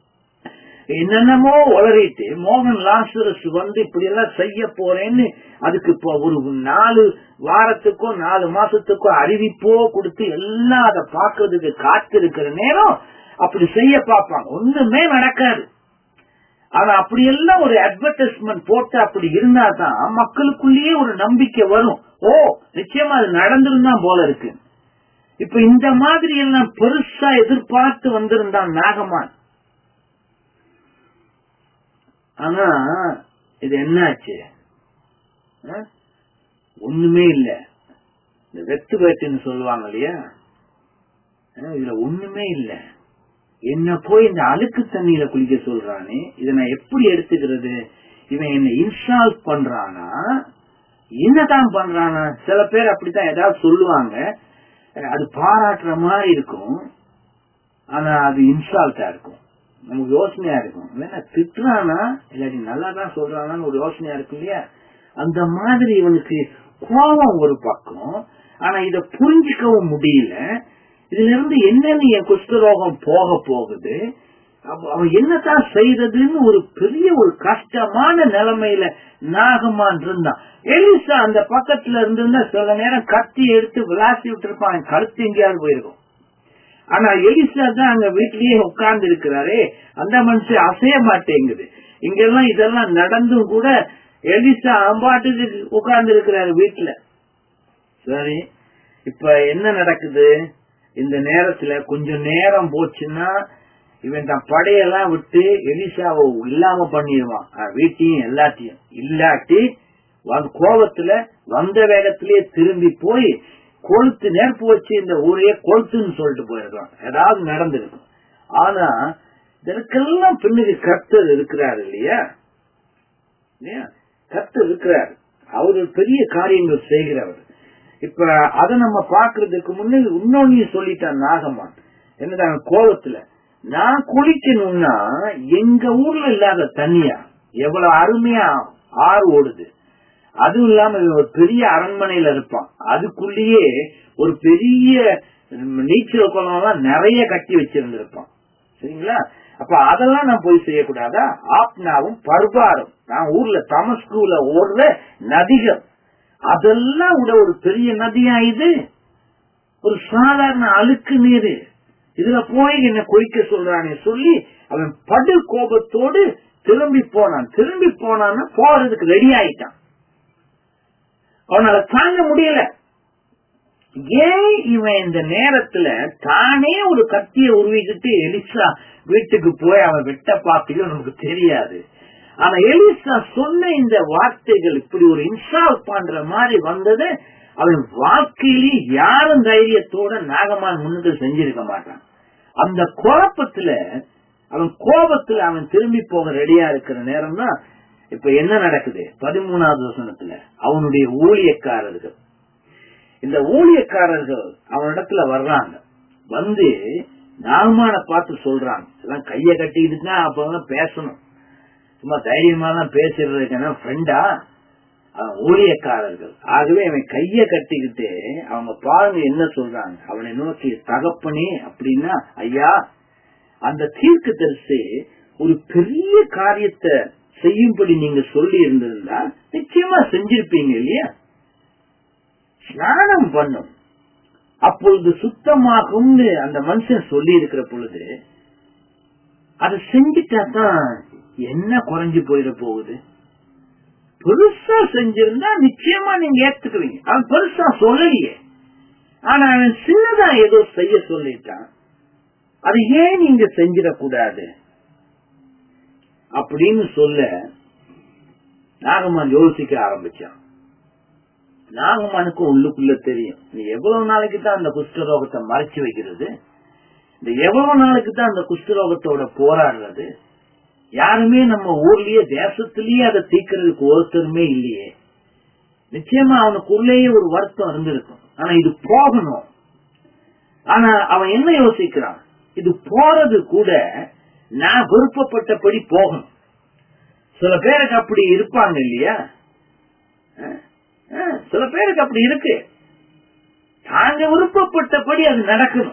என்னென்னமோ உளறிட்டு மோகன் லாசரஸ் வந்து இப்படி எல்லாம் செய்ய போறேன்னு அதுக்கு இப்போ ஒரு நாலு வாரத்துக்கோ நாலு மாசத்துக்கோ அறிவிப்போ கொடுத்து எல்லாம் அதை பாக்குறதுக்கு காத்திருக்கிற நேரம் அப்படி செய்ய பார்ப்பாங்க ஒண்ணுமே நடக்காது ஆனா அப்படி எல்லாம் ஒரு அட்வர்டைஸ்மெண்ட் போட்டு அப்படி இருந்தா தான் மக்களுக்குள்ளேயே ஒரு நம்பிக்கை வரும் ஓ நிச்சயமா அது நடந்திருந்தான் போல இருக்கு இப்ப இந்த மாதிரி எல்லாம் பெருசா எதிர்பார்த்து வந்திருந்தான் நாகமான் ஆனா இது என்னாச்சு ஆ? ஒண்ணுமே இல்ல இந்த வெத்து வேட்டுன்னு சொல்லுவாங்க இல்லையா ஆ, இதுல ஒண்ணுமே இல்ல என்ன போய் இந்த அழுக்கு தண்ணியில குளிக்க சொல்றானே இதை நான் எப்படி எடுத்துக்கிறது இவன் என்ன இன்ஸ்டால் பண்றானா என்னதான் பண்றானா சில பேர் அப்படித்தான் ஏதாவது சொல்லுவாங்க அஹ் அது பாராட்டுற மாதிரி இருக்கும் ஆனா அது இன்ஸ்டால்ட்டா இருக்கும் நமக்கு யோசனையா இருக்கும் வேணா திட்டுறானா இல்லாட்டி நல்லா தான் சொல்றானான்னு ஒரு யோசனையா இருக்கும் இல்லையா அந்த மாதிரி இவனுக்கு கோபம் ஒரு பக்கம் ஆனா இத புரிஞ்சுக்கவும் முடியல இதுல இருந்து என்னென்ன என் குஷ்டரோகம் போக போகுது அப்ப அவன் என்னதான் செய்யறதுன்னு ஒரு பெரிய ஒரு கஷ்டமான நிலைமையில நாகமான் இருந்தான் எலிசா அந்த பக்கத்துல இருந்திருந்தா சில நேரம் கத்தி எடுத்து விளாசி விட்டுருப்பான் அவன் கழுத்து எங்கேயாவது போயிருக்கும் ஆனா எலிசா தான் அங்க வீட்லயே உட்கார்ந்து இருக்கிறாரே அந்த மனுஷன் அசைய மாட்டேங்குது இங்கெல்லாம் இதெல்லாம் நடந்தும் கூட எலிசா அம்பாட்டுக்கு உட்கார்ந்து இருக்கிறாரு வீட்டுல சரி இப்ப என்ன நடக்குது இந்த நேரத்துல கொஞ்சம் நேரம் போச்சுன்னா இவன் தன் படையெல்லாம் விட்டு எலிசாவை இல்லாம பண்ணிடுவான் அஹ் வீட்டையும் எல்லாத்தையும் இல்லாட்டி வந்து கோபத்துல வந்த வேகத்திலேயே திரும்பி போய் கொளுத்து நெருப்பு வச்சு இந்த ஊரையே கொளுத்துன்னு சொல்லிட்டு போயிருக்கான் ஏதாவது நடந்திருக்கும் ஆனா இதற்கெல்லாம் பின்னுக்கு கர்த்தர் இருக்கிறார் இல்லையா இல்லையா கர்த்தர் இருக்கிறார் அவர் ஒரு பெரிய காரியங்கள் செய்கிறவர் இப்ப அதை நம்ம பாக்குறதுக்கு முன்னே இன்னொன்னு சொல்லிட்டான் நாகமான் என்னதான் கோபத்துல நான் குளிக்கணும்னா எங்க ஊர்ல இல்லாத தண்ணியா எவ்வளவு அருமையா ஆறு ஓடுது அதுவும் இல்லாம இவன் ஒரு பெரிய அரண்மனையில இருப்பான் அதுக்குள்ளேயே ஒரு பெரிய நீச்சல் குளம் எல்லாம் நிறைய கட்டி வச்சிருந்திருப்பான் சரிங்களா அப்ப அதெல்லாம் நான் போய் செய்யக்கூடாதா ஆப்னாவும் பர்பாரும் நான் ஊர்ல தமஸ்கூல ஓடுற நதிகள் அதெல்லாம் விட ஒரு பெரிய நதியா இது ஒரு சாதாரண அழுக்கு நீரு இதுல போய் என்ன குளிக்க சொல்றானே சொல்லி அவன் படு கோபத்தோடு திரும்பி போனான் திரும்பி போனான்னு போறதுக்கு ரெடி ஆயிட்டான் அவனால தாங்க முடியல ஏன் இவன் இந்த நேரத்துல தானே ஒரு கத்திய உருவிக்கிட்டு எலிசா வீட்டுக்கு போய் அவன் வெட்ட பார்க்கலையோ நமக்கு தெரியாது ஆனா எலிசா சொன்ன இந்த வார்த்தைகள் இப்படி ஒரு இன்சால்வ் பண்ற மாதிரி வந்தது அவன் வாழ்க்கையிலே யாரும் தைரியத்தோட நாகமான் முன்னுக்கு செஞ்சிருக்க மாட்டான் அந்த குழப்பத்துல அவன் கோபத்துல அவன் திரும்பி போக ரெடியா இருக்கிற நேரம் தான் இப்ப என்ன நடக்குது பதிமூணாவது வசனத்துல அவனுடைய ஊழியக்காரர்கள் இந்த ஊழியக்காரர்கள் அவனிடத்துல வர்றாங்க வந்து நாகமான பார்த்து சொல்றாங்க எல்லாம் கைய கட்டிக்கிட்டு தான் அப்ப பேசணும் சும்மா தைரியமா தான் பேசுறதுக்கு ஃப்ரெண்டா அவன் ஊழியக்காரர்கள் ஆகவே அவன் கைய கட்டிக்கிட்டு அவங்க பாருங்க என்ன சொல்றாங்க அவனை நோக்கி தகப்பனே அப்படின்னா ஐயா அந்த தீர்க்கு தரிசி ஒரு பெரிய காரியத்தை செய்யும்படி நீங்க சொல்லி இருந்திருந்தா நிச்சயமா செஞ்சிருப்பீங்க இல்லையா ஸ்நானம் பண்ணும் அப்பொழுது சுத்தமாகும்னு அந்த மனுஷன் சொல்லி இருக்கிற பொழுது அதை செஞ்சுட்டா தான் என்ன குறைஞ்சு போயிட போகுது பெருசா செஞ்சிருந்தா நிச்சயமா நீங்க ஏத்துக்குவீங்க அவன் பெருசா சொல்லலையே ஆனா அவன் சின்னதா ஏதோ செய்ய சொல்லிட்டான் அது ஏன் நீங்க செஞ்சிடக்கூடாது அப்படின்னு சொல்ல நாகமான் யோசிக்க ஆரம்பிச்சான் நாகமானுக்கு உள்ளுக்குள்ள தெரியும் நீ எவ்வளவு நாளைக்கு தான் அந்த குஷ்டரோகத்தை மறைச்சு வைக்கிறது இந்த எவ்வளவு நாளைக்கு தான் அந்த குஷ்டரோகத்தோட போராடுறது யாருமே நம்ம ஊர்லயே தேசத்திலேயே அதை தீக்கிறதுக்கு ஒருத்தருமே இல்லையே நிச்சயமா அவனுக்குள்ளேயே ஒரு வருத்தம் இருந்திருக்கும் ஆனா இது போகணும் ஆனா அவன் என்ன யோசிக்கிறான் இது போறது கூட நான் விருப்பப்பட்டபடி போகணும் சில பேருக்கு அப்படி இருப்பாங்க இல்லையா சில பேருக்கு அப்படி இருக்கு தாங்க விருப்பப்பட்டபடி அது நடக்கணும்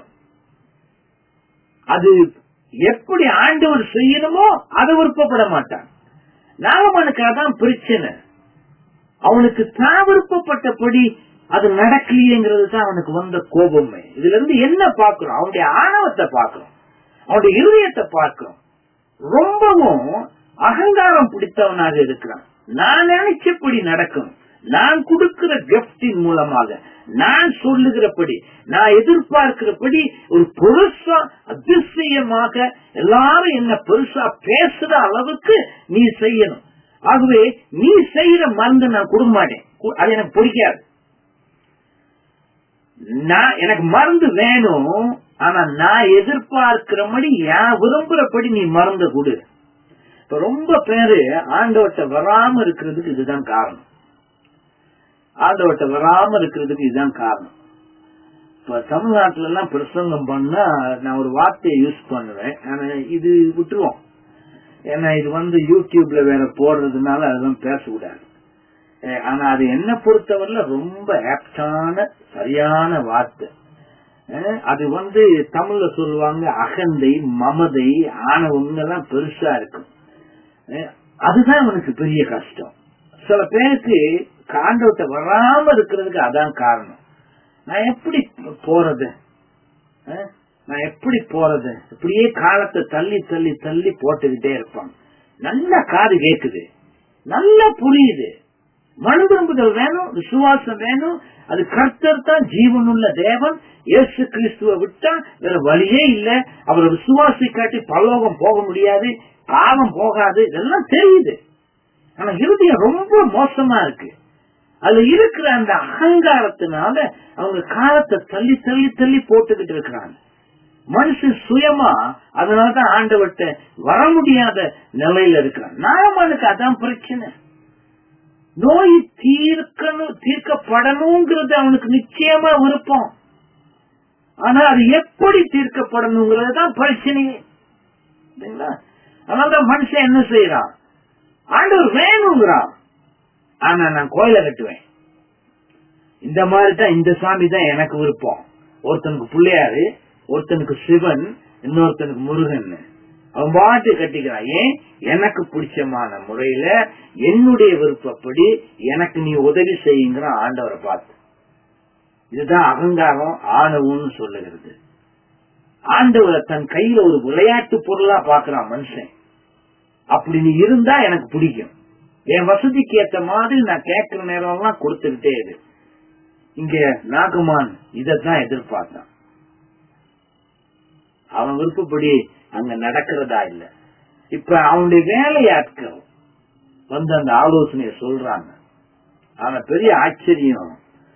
அது எப்படி ஆண்டவர் செய்யணுமோ அதை விருப்பப்பட மாட்டான் நாகமனுக்கு அதான் பிரச்சனை அவனுக்கு தான் விருப்பப்பட்டபடி அது நடக்கலையேங்கிறது தான் அவனுக்கு வந்த கோபமே இதுல இருந்து என்ன பாக்குறோம் அவனுடைய ஆணவத்தை பாக்குறோம் அவனுடைய இருதயத்தை பார்க்கிறோம் ரொம்பவும் அகங்காரம் பிடித்தவனாக இருக்கிறான் நான் நினைச்சபடி நடக்கும் நான் கொடுக்கிற கிஃப்டின் மூலமாக நான் சொல்லுகிறபடி நான் எதிர்பார்க்கிறபடி ஒரு பெருசா அதிசயமாக எல்லாரும் என்ன பெருசா பேசுற அளவுக்கு நீ செய்யணும் ஆகவே நீ செய்யற மருந்து நான் கொடுக்க மாட்டேன் அது எனக்கு பிடிக்காது நான் எனக்கு மருந்து வேணும் ஆனா நான் எதிர்பார்க்கிறபடி என் விரும்புறபடி நீ மருந்து கொடு இப்ப ரொம்ப பேரு ஆண்டவட்ட வராம இருக்கிறதுக்கு இதுதான் காரணம் ஆண்டவட்ட வராம இருக்கிறதுக்கு இதுதான் காரணம் இப்ப தமிழ்நாட்டுல எல்லாம் பிரசங்கம் பண்ணா நான் ஒரு வார்த்தையை யூஸ் பண்ணுவேன் ஆனா இது விட்டுருவோம் ஏன்னா இது வந்து யூடியூப்ல வேற போடுறதுனால அதெல்லாம் பேசக்கூடாது ஆனா அது என்ன பொறுத்தவரையில ரொம்ப ஆப்டான சரியான வார்த்தை அது வந்து தமிழ்ல சொல்லுவாங்க அகந்தை மமதை ஆணவம் எல்லாம் பெருசா இருக்கும் அதுதான் அவனுக்கு பெரிய கஷ்டம் சில பேருக்கு காண்டவட்ட வராம இருக்கிறதுக்கு அதான் காரணம் நான் எப்படி போறது நான் எப்படி போறது இப்படியே காலத்தை தள்ளி தள்ளி தள்ளி போட்டுக்கிட்டே இருப்பான் நல்ல காது கேக்குது நல்லா புரியுது மனு திரும்புதல் வேணும் விசுவாசம் வேணும் அது கர்த்தர் தான் ஜீவனுள்ள தேவன் இயேசு கிறிஸ்துவ விட்டா வேற வழியே இல்ல அவரை விசுவாசி காட்டி பல்லோகம் போக முடியாது பாவம் போகாது இதெல்லாம் தெரியுது ஆனா இருதயம் ரொம்ப மோசமா இருக்கு அதுல இருக்கிற அந்த அகங்காரத்தினால அவங்க காலத்தை தள்ளி தள்ளி தள்ளி போட்டுக்கிட்டு இருக்கிறாங்க மனுஷன் சுயமா அதனாலதான் ஆண்டவர்கிட்ட வர முடியாத நிலையில இருக்கிறான் நாமனுக்கு அதான் பிரச்சனை நோய் தீர்க்கணும் தீர்க்கப்படணுங்கிறது அவனுக்கு நிச்சயமா விருப்பம் ஆனா அது எப்படி தீர்க்கப்படணுங்கிறது தான் பிரச்சனையே சரிங்களா? அதனாலதான் மனுஷன் என்ன செய்யறான் ஆண்டவர் வேணுங்கிறான் ஆனா நான் கோயில கட்டுவேன் இந்த மாதிரி தான் இந்த சாமி தான் எனக்கு விருப்பம் ஒருத்தனுக்கு பிள்ளையாரு ஒருத்தனுக்கு சிவன் இன்னொருத்தனுக்கு முருகன் அவன் பாட்டு கட்டிக்கிறான் ஏன் எனக்கு பிடிச்சமான முறையில என்னுடைய விருப்பப்படி எனக்கு நீ உதவி செய்யுங்கிற ஆண்டவரை பார்த்து இதுதான் அகங்காரம் ஆணவம்னு சொல்லுகிறது ஆண்டவரை தன் கையில ஒரு விளையாட்டு பொருளா பாக்குறான் மனுஷன் அப்படி நீ இருந்தா எனக்கு பிடிக்கும் என் வசதிக்கு ஏத்த மாதிரி நான் கேட்கிற நேரம் எல்லாம் கொடுத்துக்கிட்டே இரு இங்க நாகமான் இதத்தான் எதிர்பார்த்தான் அவன் விருப்பப்படி அங்க நடக்கிறதா இல்ல இப்ப அவனுடைய வேலையாட்கள் வந்து அந்த ஆலோசனைய சொல்றாங்க ஆனா பெரிய ஆச்சரியம்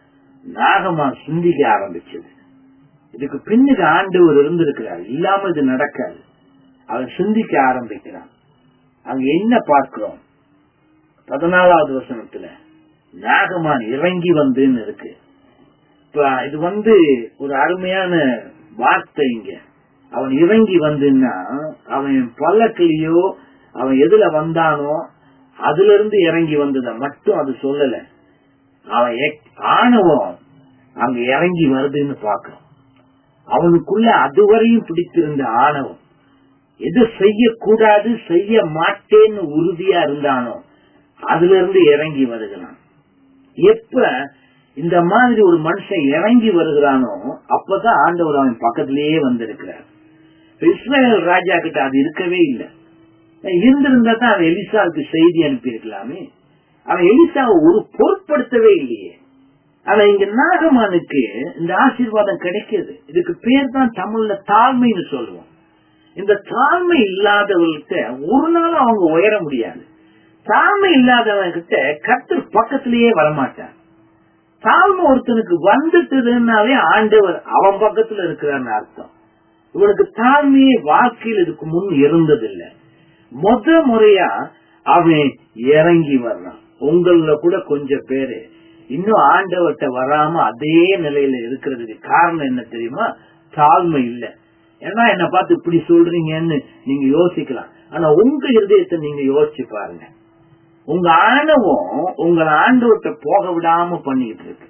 நாகமான் சிந்திக்க ஆரம்பிச்சது இதுக்கு பின்னுக்கு ஆண்டவர் இருந்திருக்கிறார் இல்லாம இது நடக்காது அவன் சிந்திக்க ஆரம்பிக்கிறான் அங்க என்ன பார்க்கிறோம் பதினாலாவது வசனத்துல நாகமான் இறங்கி வந்துன்னு இருக்கு இப்ப இது வந்து ஒரு அருமையான வார்த்தை இங்க அவன் இறங்கி வந்துன்னா அவன் பல்லக்கிலேயோ அவன் எதுல வந்தானோ அதுல இருந்து இறங்கி வந்தத மட்டும் அது சொல்லல அவன் எக்- ஆணவம் அங்க இறங்கி வருதுன்னு பாக்குறோம் அவனுக்குள்ள அதுவரையும் பிடித்திருந்த ஆணவம் எது செய்யக்கூடாது செய்ய மாட்டேன்னு உறுதியா இருந்தானோ அதுல இருந்து இறங்கி வருகிறான் எப்ப இந்த மாதிரி ஒரு மனுஷன் இறங்கி வருகிறானோ அப்பதான் ஆண்டவர் அவன் பக்கத்திலேயே வந்திருக்கிறார் இப்ப இஸ்ரேல் ராஜா கிட்ட அது இருக்கவே இல்லை இருந்திருந்தா தான் அவன் எலிசாவுக்கு செய்தி அனுப்பியிருக்கலாமே அவன் எலிசாவை ஒரு பொருட்படுத்தவே இல்லையே ஆனா இங்க நாகமானுக்கு இந்த ஆசீர்வாதம் கிடைக்குது இதுக்கு பேர் தான் தமிழ்ல தாழ்மைன்னு சொல்லுவோம் இந்த தாழ்மை இல்லாதவர்கிட்ட ஒரு நாளும் அவங்க உயர முடியாது தாழ்மை இல்லாதவன் கிட்ட கத்தர் பக்கத்திலேயே வரமாட்டான் தாழ்மை ஒருத்தனுக்கு வந்துட்டதுன்னாலே ஆண்டவர் அவன் பக்கத்துல இருக்கிறான்னு அர்த்தம் இவனுக்கு தாழ்மையே வாழ்க்கையில் இதுக்கு முன் இருந்ததில்லை முத முறையா அவன் இறங்கி வர்றான் உங்கள கூட கொஞ்சம் பேரு இன்னும் ஆண்டவர்கிட்ட வராம அதே நிலையில இருக்கிறதுக்கு காரணம் என்ன தெரியுமா தாழ்மை இல்ல ஏன்னா என்ன பார்த்து இப்படி சொல்றீங்கன்னு நீங்க யோசிக்கலாம் ஆனா உங்க இருதயத்தை நீங்க யோசிச்சு பாருங்க உங்க ஆணவம் உங்களை ஆண்டவர்கிட்ட போக விடாம பண்ணிட்டு இருக்கு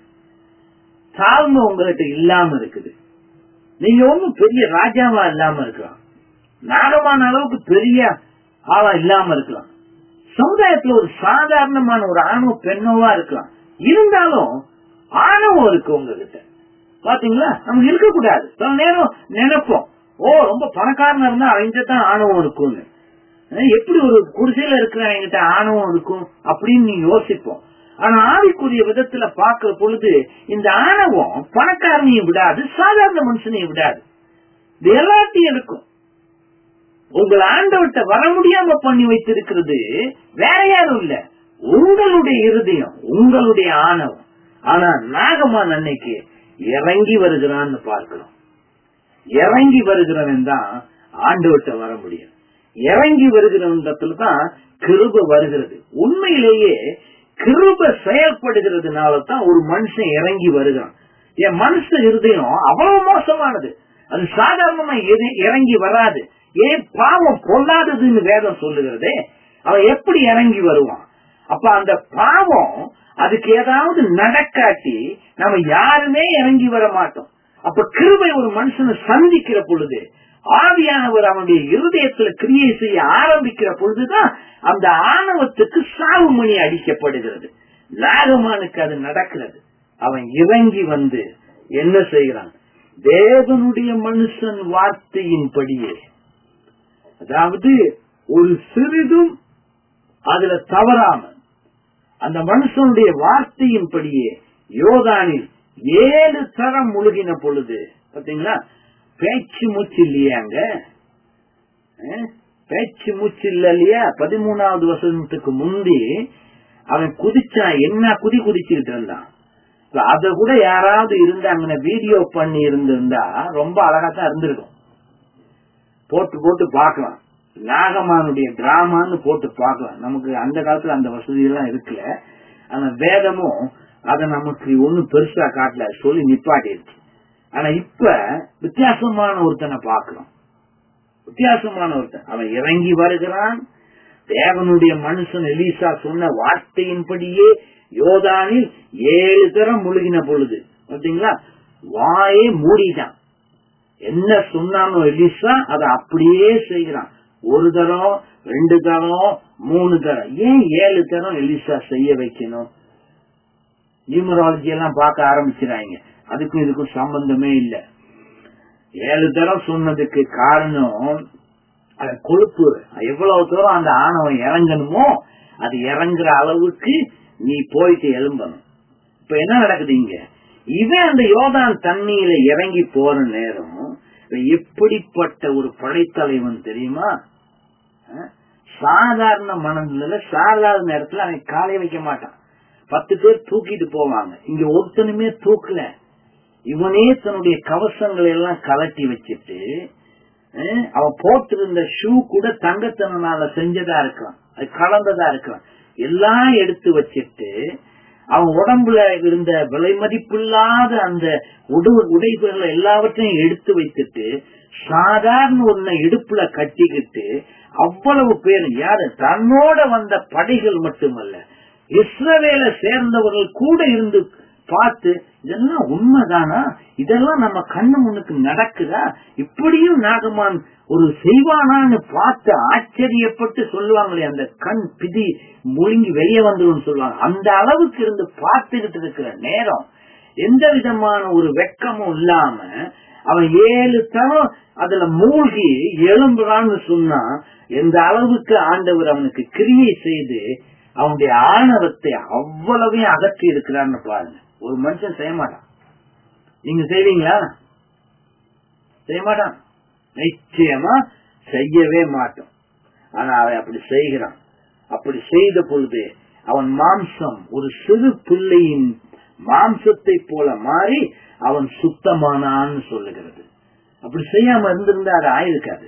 தாழ்மை உங்ககிட்ட இல்லாம இருக்குது நீங்க ஒண்ணும் பெரிய ராஜாவா இல்லாம இருக்கலாம் நாகமான அளவுக்கு பெரிய ஆளா இல்லாம இருக்கலாம் சமுதாயத்துல ஒரு சாதாரணமான ஒரு ஆணவ பெண்ணோவா இருக்கலாம் இருந்தாலும் ஆணவம் இருக்கு உங்ககிட்ட பாத்தீங்களா நமக்கு இருக்கக்கூடாது சில நேரம் நினைப்போம் ஓ ரொம்ப பணக்காரனா இருந்தா அவங்க தான் ஆணவம் இருக்கும்னு அஹ் எப்படி ஒரு குடிசையில இருக்கிறவங்கிட்ட ஆணவம் இருக்கும் அப்படின்னு நீங்க யோசிப்போம் ஆனா ஆவிக்குரிய விதத்துல பார்க்கிற பொழுது இந்த ஆணவம் பணக்காரனையும் விடாது சாதாரண மனுஷனையும் விடாது இது எல்லாத்தையும் இருக்கும் உங்கள் ஆண்டவர்கிட்ட வர முடியாம பண்ணி வைத்திருக்கிறது வேற யாரும் இல்ல உங்களுடைய இருதயம் உங்களுடைய ஆணவம் ஆனா நாகமான் அன்னைக்கு இறங்கி வருகிறான்னு பார்க்கிறோம் இறங்கி வருகிறவன் தான் ஆண்டவர்கிட்ட வர முடியும் இறங்கி வருகிறவன்றத்துல தான் கிருப வருகிறது உண்மையிலேயே கிருப செயல்படுகிறதுனால தான் ஒரு மனுஷன் இறங்கி வருகிறான் என் மனுஷ இருதயம் அவ்வளவு மோசமானது அது சாதாரணமா எது- இறங்கி வராது ஏன் பாவம் பொல்லாததுன்னு வேதம் சொல்லுகிறதே அவன் எப்படி இறங்கி வருவான் அப்ப அந்த பாவம் அதுக்கு ஏதாவது நடக்காட்டி நம்ம யாருமே இறங்கி வர மாட்டோம் அப்ப கிருபை ஒரு மனுஷனை சந்திக்கிற பொழுது ஆவியானவர் அவனுடைய இருதயத்துல கிரியை செய்ய ஆரம்பிக்கிற பொழுதுதான் அந்த ஆணவத்துக்கு சாவு மணி அடிக்கப்படுகிறது நாகமானுக்கு அது நடக்கிறது அவன் இறங்கி வந்து என்ன செய்கிறான் தேவனுடைய மனுஷன் வார்த்தையின்படியே அதாவது ஒரு சிறிதும் அதுல தவறாம அந்த மனுஷனுடைய வார்த்தையின்படியே யோதானில் ஏழு தரம் முழுகின பொழுது பாத்தீங்களா பேச்சு மூச்சு இல்லையா அங்க அஹ்? பேச்சு மூச்சு இல்ல இல்லையா பதிமூணாவது வருஷத்துக்கு முந்தி அவன் குதிச்சான் என்ன குதி குதிச்சுக்கிட்டு இருந்தான் இப்ப அத கூட யாராவது இருந்தாங்க வீடியோ பண்ணி இருந்திருந்தா ரொம்ப அழகா தான் இருந்திருக்கும் போட்டு போட்டு பார்க்கலாம் நாகமானுடைய டிராமான்னு போட்டு பார்க்கலாம் நமக்கு அந்த காலத்துல அந்த வசதி எல்லாம் இருக்குல்ல ஆனா வேதமும் அதை நமக்கு ஒண்ணும் பெருசா காட்டல சொல்லி நிப்பாட்டிருச்சு ஆனா இப்ப வித்தியாசமான ஒருத்தனை பார்க்கிறோம் வித்தியாசமான ஒருத்தன் அவன் இறங்கி வருகிறான் தேவனுடைய மனுஷன் எலிசா சொன்ன வார்த்தையின்படியே யோதானில் ஏழு தரம் முழுகின பொழுது பாத்தீங்களா வாயே மூடிட்டான் என்ன சொன்னானோ எலிசா அதை அப்படியே செய்கிறான் ஒரு தரம் ரெண்டு தரம் மூணு தரம் ஏன் ஏழு தரம் எலிசா செய்ய வைக்கணும் நியூமராலஜி எல்லாம் பார்க்க ஆரம்பிச்சிடாங்க அதுக்கும் இதுக்கும் சம்பந்தமே இல்ல ஏழு தரம் சொன்னதுக்கு காரணம் அது கொழுப்பு எவ்வளவு தூரம் அந்த ஆணவம் இறங்கணுமோ அது இறங்குற அளவுக்கு நீ போயிட்டு எழும்பணும் இப்ப என்ன நடக்குது இங்க இவன் அந்த யோதான் தண்ணியில இறங்கி போற நேரம் இவன் எப்படிப்பட்ட ஒரு படைத்தலைவன் தெரியுமா அஹ்? சாதாரண மனநிலையில சாதாரண நேரத்துல அவன் காலை வைக்க மாட்டான் பத்து பேர் தூக்கிட்டு போவாங்க இங்க ஒருத்தனுமே தூக்கல இவனே தன்னுடைய கவசங்களை எல்லாம் கலட்டி வச்சுட்டு அஹ், அவன் போட்டிருந்த ஷூ கூட தங்கத்தனால செஞ்சதா இருக்கலாம் அது கலந்ததா இருக்கலாம் எல்லாம் எடுத்து வச்சிட்டு அவன் உடம்புல இருந்த விலை மதிப்பில்லாத அந்த உடு உடைகளை எல்லாவற்றையும் எடுத்து வைத்துட்டு சாதாரண ஒன்ன இடுப்புல கட்டிக்கிட்டு அவ்வளவு பேர் யாரு தன்னோட வந்த படைகள் மட்டுமல்ல இஸ்ரவேல சேர்ந்தவர்கள் கூட இருந்து பார்த்து இதெல்லாம் உண்மைதானா இதெல்லாம் நம்ம கண்ணு முன்னுக்கு நடக்குதா இப்படியும் நாகமான் ஒரு செய்வானான்னு பார்த்து ஆச்சரியப்பட்டு சொல்லுவாங்களே அந்த கண் பிதி முழுங்கி வெளியே வந்துடும் சொல்லுவாங்க அந்த அளவுக்கு இருந்து பார்த்துக்கிட்டு இருக்கிற நேரம் எந்த விதமான ஒரு வெக்கமும் இல்லாம அவன் ஏழு தரம் அதுல மூழ்கி எழும்புறான்னு சொன்னா எந்த அளவுக்கு ஆண்டவர் அவனுக்கு கிரியை செய்து அவனுடைய ஆணவத்தை அவ்வளவையும் அகற்றி இருக்கிறான்னு பாருங்க ஒரு மனுஷன் செய்ய மாட்டான் நீங்க செய்வீங்களா செய்ய மாட்டான் நிச்சயமா செய்யவே மாட்டோம் ஆனா அவன் அப்படி செய்கிறான் அப்படி செய்த பொழுது அவன் மாம்சம் ஒரு சிறு பிள்ளையின் மாம்சத்தை போல மாறி அவன் சுத்தமானான்னு சொல்லுகிறது அப்படி செய்யாம இருந்திருந்தா அது ஆயிருக்காது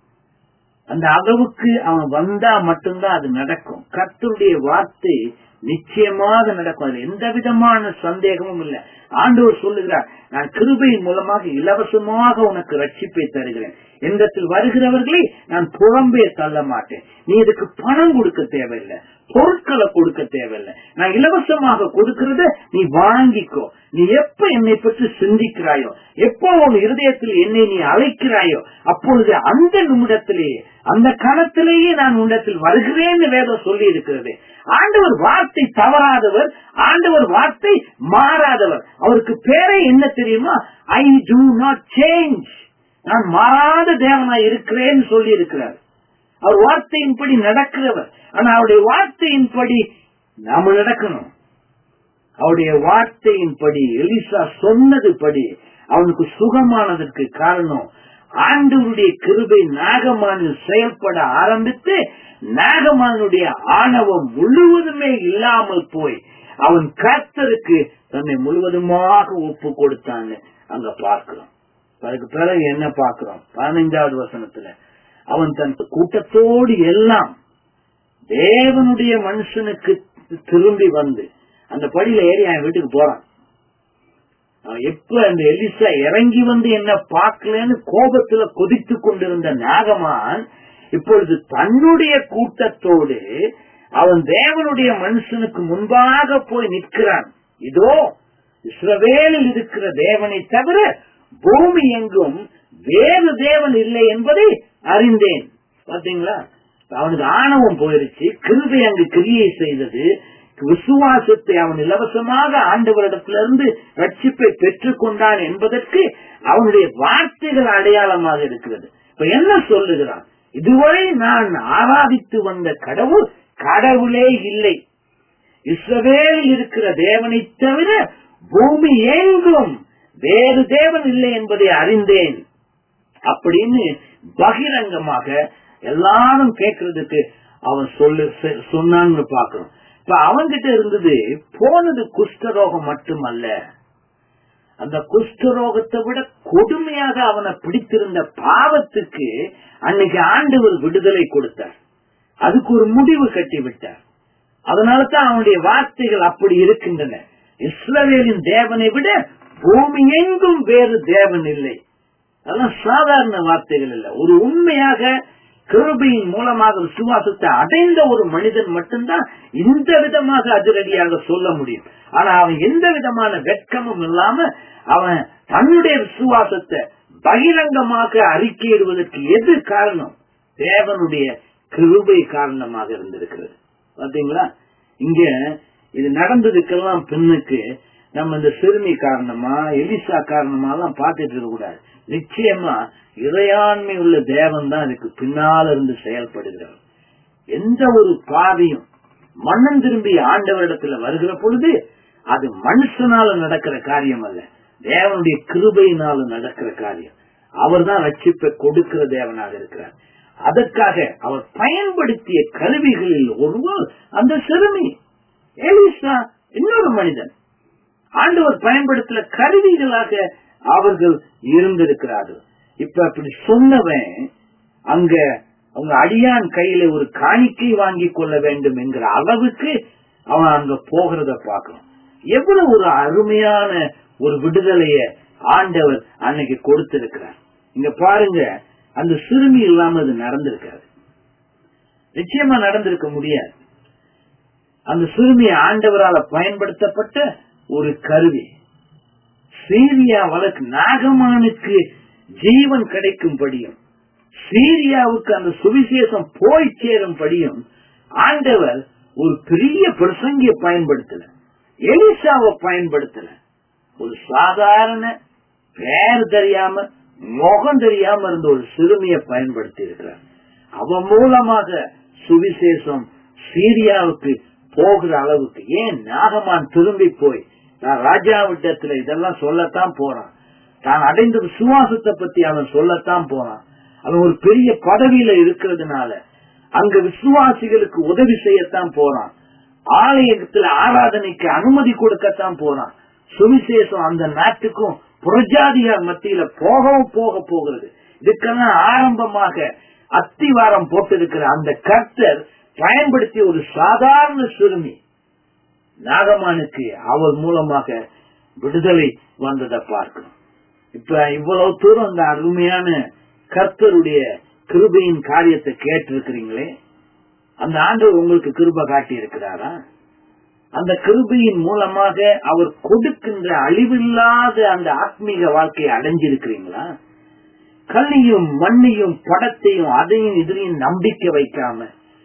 அந்த அளவுக்கு அவன் வந்தா மட்டும்தான் அது நடக்கும் கர்த்தருடைய வார்த்தை நிச்சயமாக நடக்கும் அதுல எந்த விதமான சந்தேகமும் இல்லை ஆண்டவர் சொல்லுகிறார் நான் கிருபையின் மூலமாக இலவசமாக உனக்கு ரட்சிப்பை தருகிறேன் என்னிடத்தில் வருகிறவர்களை நான் புறம்பே தள்ள மாட்டேன் நீ இதுக்கு பணம் கொடுக்க தேவையில்லை பொருட்களை கொடுக்க தேவையில்லை நான் இலவசமாக கொடுக்கிறத நீ வாங்கிக்கோ நீ எப்ப என்னை பற்றி சிந்திக்கிறாயோ எப்போ உன் இருதயத்தில் என்னை நீ அழைக்கிறாயோ அப்பொழுது அந்த நிமிடத்திலேயே அந்த கணத்திலேயே நான் உன்னிடத்தில் வருகிறேன்னு வேதம் சொல்லி இருக்கிறது ஆண்டவர் வார்த்தை தவறாதவர் ஆண்டவர் வார்த்தை மாறாதவர் அவருக்கு பேரே என்ன தெரியுமா ஐ do நாட் சேஞ்ச் நான் மாறாத தேவனாய் இருக்கிறேன்னு சொல்லி இருக்கிறார் அவர் வார்த்தையின்படி நடக்கிறவர் ஆனா அவருடைய வார்த்தையின்படி நாம நடக்கணும் அவருடைய வார்த்தையின்படி எலிசா சொன்னது படி அவனுக்கு சுகமானதற்கு காரணம் ஆண்டவருடைய கிருபை நாகமானில் செயல்பட ஆரம்பித்து நாகமானுடைய ஆணவம் முழுவதுமே இல்லாமல் போய் அவன் கர்த்தருக்கு தன்னை முழுவதுமாக ஒப்பு கொடுத்தான்னு அங்க பார்க்கிறோம் அதுக்கு பிறகு என்ன பார்க்கிறோம் பதினைஞ்சாவது வசனத்துல அவன் தன் கூட்டத்தோடு எல்லாம் தேவனுடைய மனுஷனுக்கு திரும்பி வந்து அந்த படியில ஏறி அவன் வீட்டுக்கு போறான் அவன் எப்ப அந்த எலிசா இறங்கி வந்து என்ன பார்க்கலன்னு கோபத்துல கொதித்து கொண்டிருந்த நாகமான் இப்பொழுது தன்னுடைய கூட்டத்தோடு அவன் தேவனுடைய மனுஷனுக்கு முன்பாக போய் நிற்கிறான் இதோ இஸ்ரவேலில் இருக்கிற தேவனை தவிர பூமி எங்கும் வேறு தேவன் இல்லை என்பதை அறிந்தேன் பாத்தீங்களா அவனுக்கு ஆணவம் போயிருச்சு கிருபை அங்கு கிரியை செய்தது விசுவாசத்தை அவன் இலவசமாக ஆண்டவரிடத்திலிருந்து ரட்சிப்பை பெற்றுக் கொண்டான் என்பதற்கு அவனுடைய வார்த்தைகள் அடையாளமாக இருக்கிறது இப்ப என்ன சொல்லுகிறான் இதுவரை நான் ஆராதித்து வந்த கடவுள் கடவுளே இல்லை இஸ்ரவேல் இருக்கிற தேவனை தவிர பூமி எங்கும் வேறு தேவன் இல்லை என்பதை அறிந்தேன் அப்படின்னு பகிரங்கமாக எல்லாரும் கேட்கறதுக்கு அவன் சொல்லு சொன்னான்னு பாக்குறோம் இப்ப அவன்கிட்ட இருந்தது போனது குஷ்டரோகம் மட்டுமல்ல அந்த குஷ்டரோகத்தை விட கொடுமையாக அவனை பிடித்திருந்த பாவத்துக்கு அன்னைக்கு ஆண்டவர் விடுதலை கொடுத்தார் அதுக்கு ஒரு முடிவு கட்டி விட்டார் அதனால தான் அவனுடைய வார்த்தைகள் அப்படி இருக்கின்றன இஸ்ரவேலின் தேவனை விட பூமி எங்கும் வேறு தேவன் இல்லை அதெல்லாம் சாதாரண வார்த்தைகள் இல்ல ஒரு உண்மையாக கிருபையின் மூலமாக விசுவாசத்தை அடைந்த ஒரு மனிதன் மட்டும்தான் இந்த விதமாக அதிரடியாக சொல்ல முடியும் ஆனா அவன் எந்த விதமான வெட்கமும் இல்லாம அவன் தன்னுடைய விசுவாசத்தை பகிரங்கமாக அறிக்கையிடுவதற்கு எது காரணம் தேவனுடைய கிருபை காரணமாக இருந்திருக்கிறது பாத்தீங்களா இங்க இது நடந்ததுக்கெல்லாம் பெண்ணுக்கு நம்ம இந்த சிறுமி காரணமா எலிசா காரணமா எல்லாம் பார்த்துட்டு இருக்க கூடாது நிச்சயமா இறையாண்மை உள்ள தேவன் தான் இதுக்கு பின்னால இருந்து செயல்படுகிறார் எந்த ஒரு பாவியும் மன்னன் திரும்பி ஆண்டவரிடத்துல வருகிற பொழுது அது மனுஷனால நடக்கிற காரியம் அல்ல தேவனுடைய கிருபையினால நடக்கிற காரியம் அவர் தான் ரட்சிப்பை கொடுக்கிற தேவனாக இருக்கிறார் அதற்காக அவர் பயன்படுத்திய கருவிகளில் ஒருவர் அந்த சிறுமி எலிசா இன்னொரு மனிதன் ஆண்டவர் பயன்படுத்தின கருவிகளாக அவர்கள் இருந்திருக்கிறார்கள் இப்ப அப்படி சொன்னவன் அங்க அவங்க அடியான் கையில ஒரு காணிக்கை வாங்கி கொள்ள வேண்டும் என்கிற அளவுக்கு அவன் அங்க போகிறத பார்க்கணும் எவ்வளவு ஒரு அருமையான ஒரு விடுதலைய ஆண்டவர் அன்னைக்கு கொடுத்திருக்கிறார் இங்க பாருங்க அந்த சிறுமி இல்லாம அது நடந்திருக்காது நிச்சயமா நடந்திருக்க முடியாது அந்த சிறுமி ஆண்டவரால பயன்படுத்தப்பட்ட ஒரு கருவி சீரியா வழக்கு நாகமானுக்கு ஜீவன் கிடைக்கும்படியும் சீரியாவுக்கு அந்த சுவிசேஷம் போய் சேரும்படியும் ஆண்டவர் ஒரு பெரிய பிரசங்கிய பயன்படுத்தல எலிசாவை பயன்படுத்தல ஒரு சாதாரண பேர் தெரியாம முகம் தெரியாம இருந்த ஒரு சிறுமியை பயன்படுத்தி இருக்கிறார் அவன் மூலமாக சுவிசேஷம் சீரியாவுக்கு போகிற அளவுக்கு ஏன் நாகமான் திரும்பி போய் நான் ராஜாவிட்டத்துல இதெல்லாம் சொல்லத்தான் போறான் தான் அடைந்த விசுவாசத்தை பத்தி அவன் சொல்லத்தான் போறான் அவன் ஒரு பெரிய பதவியில இருக்கிறதுனால அங்க விசுவாசிகளுக்கு உதவி செய்யத்தான் போறான் ஆலயத்துல ஆராதனைக்கு அனுமதி கொடுக்கத்தான் போறான் சுவிசேஷம் அந்த நாட்டுக்கும் புரஜாதிகார் மத்தியில போகவும் போக போகிறது இதுக்கெல்லாம் ஆரம்பமாக அத்திவாரம் போட்டிருக்கிற அந்த கர்த்தர் பயன்படுத்திய ஒரு சாதாரண சிறுமி நாகமானுக்கு அவர் மூலமாக விடுதலை வந்ததை பார்க்கணும் இப்ப இவ்வளவு தூரம் அந்த அருமையான கர்த்தருடைய கிருபையின் காரியத்தை கேட்டிருக்கிறீங்களே அந்த ஆண்டவர் உங்களுக்கு கிருப காட்டி இருக்கிறாரா அந்த கிருபையின் மூலமாக அவர் கொடுக்கின்ற அழிவில்லாத அந்த ஆத்மீக வாழ்க்கையை அடைஞ்சிருக்கிறீங்களா கல்லையும் மண்ணையும் படத்தையும் அதையும் இதையும் நம்பிக்கை வைக்காம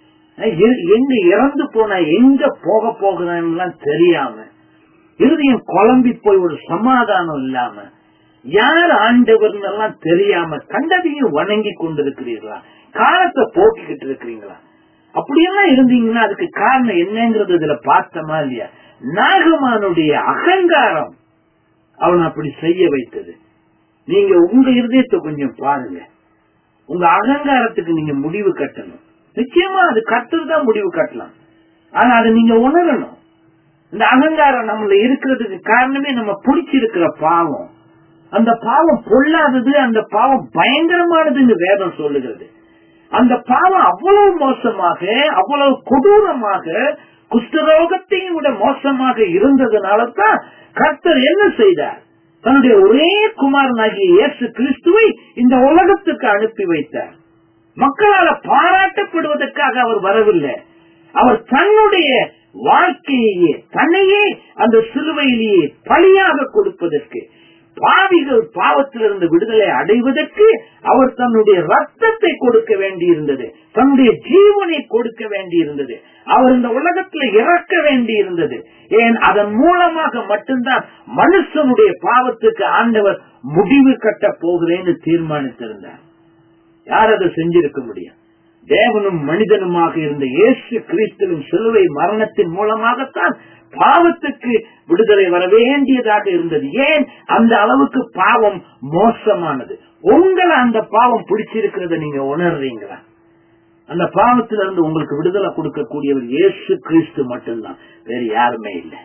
எங்க இறந்து போன எங்க போக போகிறான்னு தெரியாம இறுதியும் குழம்பி போய் ஒரு சமாதானம் இல்லாம யார் ஆண்டவர் எல்லாம் தெரியாம கண்டதையும் வணங்கி கொண்டிருக்கிறீர்களா காலத்தை போக்கிக்கிட்டு இருக்கிறீங்களா அப்படியெல்லாம் இருந்தீங்கன்னா அதுக்கு காரணம் என்னங்கிறது இதுல பார்த்தமா இல்லையா நாகமானுடைய அகங்காரம் அவன் அப்படி செய்ய வைத்தது நீங்க உங்க இருதயத்தை கொஞ்சம் பாருங்க உங்க அகங்காரத்துக்கு நீங்க முடிவு கட்டணும் நிச்சயமா அது கட்டுறது தான் முடிவு கட்டலாம் ஆனா அதை நீங்க உணரணும் இந்த அகங்காரம் நம்மள இருக்கிறதுக்கு காரணமே நம்ம பிடிச்சிருக்கிற பாவம் அந்த பாவம் பொல்லாதது அந்த பாவம் பயங்கரமானதுன்னு வேதம் சொல்லுகிறது அந்த பாவம் அவ்வளவு மோசமாக அவ்வளவு கொடூரமாக குஷ்டரோகத்தையும் விட மோசமாக இருந்ததுனால தான் கர்த்தர் என்ன செய்தார் தன்னுடைய ஒரே குமாரனாகிய இயேசு கிறிஸ்துவை இந்த உலகத்துக்கு அனுப்பி வைத்தார் மக்களால பாராட்டப்படுவதற்காக அவர் வரவில்லை அவர் தன்னுடைய வாழ்க்கையே தன்னையே அந்த சிலுவையிலேயே பலியாக கொடுப்பதற்கு பாவிகள் பாவத்திலிருந்து விடுதலை அடைவதற்கு அவர் தன்னுடைய ரத்தத்தை கொடுக்க வேண்டியிருந்தது தன்னுடைய ஜீவனை கொடுக்க வேண்டியிருந்தது அவர் இந்த உலகத்தில் இறக்க வேண்டியிருந்தது ஏன் அதன் மூலமாக மட்டும்தான் மனுஷனுடைய பாவத்துக்கு ஆண்டவர் முடிவு கட்ட போகிறேன்னு தீர்மானித்திருந்தார் யார் அதை செஞ்சிருக்க முடியும் தேவனும் மனிதனுமாக இருந்த இயேசு கிறிஸ்துவின் சிலுவை மரணத்தின் மூலமாகத்தான் பாவத்துக்கு விடுதலை வர வேண்டியதாக இருந்தது ஏன் அந்த அளவுக்கு பாவம் மோசமானது உங்களை அந்த பாவம் பிடிச்சிருக்கிறத நீங்க உணர்றீங்களா அந்த பாவத்திலிருந்து உங்களுக்கு விடுதலை கொடுக்கக்கூடியவர் இயேசு கிறிஸ்து மட்டும்தான் வேறு யாருமே இல்லை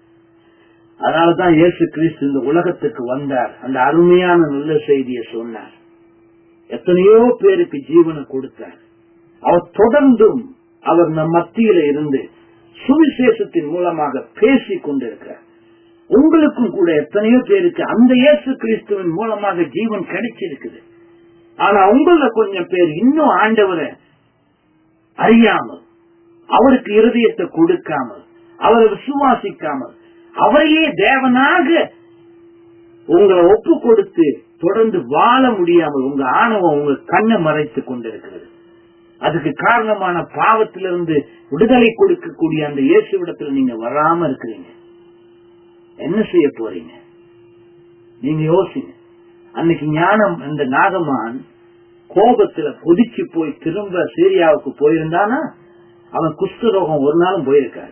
அதனாலதான் இயேசு கிறிஸ்து இந்த உலகத்துக்கு வந்தார் அந்த அருமையான நல்ல செய்தியை சொன்னார் எத்தனையோ பேருக்கு ஜீவனை கொடுத்தார் அவர் தொடர்ந்தும் அவர் நம் மத்தியில இருந்து சுவிசேஷத்தின் மூலமாக பேசிக் கொண்டிருக்கிறார் உங்களுக்கும் கூட எத்தனையோ பேருக்கு அந்த இயேசு கிறிஸ்துவின் மூலமாக ஜீவன் கிடைச்சிருக்குது ஆனா உங்கள கொஞ்சம் பேர் இன்னும் ஆண்டவரை அறியாமல் அவருக்கு இருதயத்தை கொடுக்காமல் அவரை விசுவாசிக்காமல் அவரையே தேவனாக உங்களை ஒப்பு கொடுத்து தொடர்ந்து வாழ முடியாமல் உங்க ஆணவம் உங்க கண்ணை மறைத்துக் கொண்டிருக்கிறது அதுக்கு காரணமான பாவத்திலிருந்து விடுதலை கொடுக்கக்கூடிய அந்த இயேசுவிடத்துல நீங்க வராம இருக்கிறீங்க என்ன செய்ய போறீங்க நீங்க யோசிங்க அன்னைக்கு ஞானம் அந்த நாகமான் கோபத்துல கொதிச்சு போய் திரும்ப சீரியாவுக்கு போயிருந்தானா அவன் குஷ்டரோகம் ஒரு நாளும் போயிருக்காது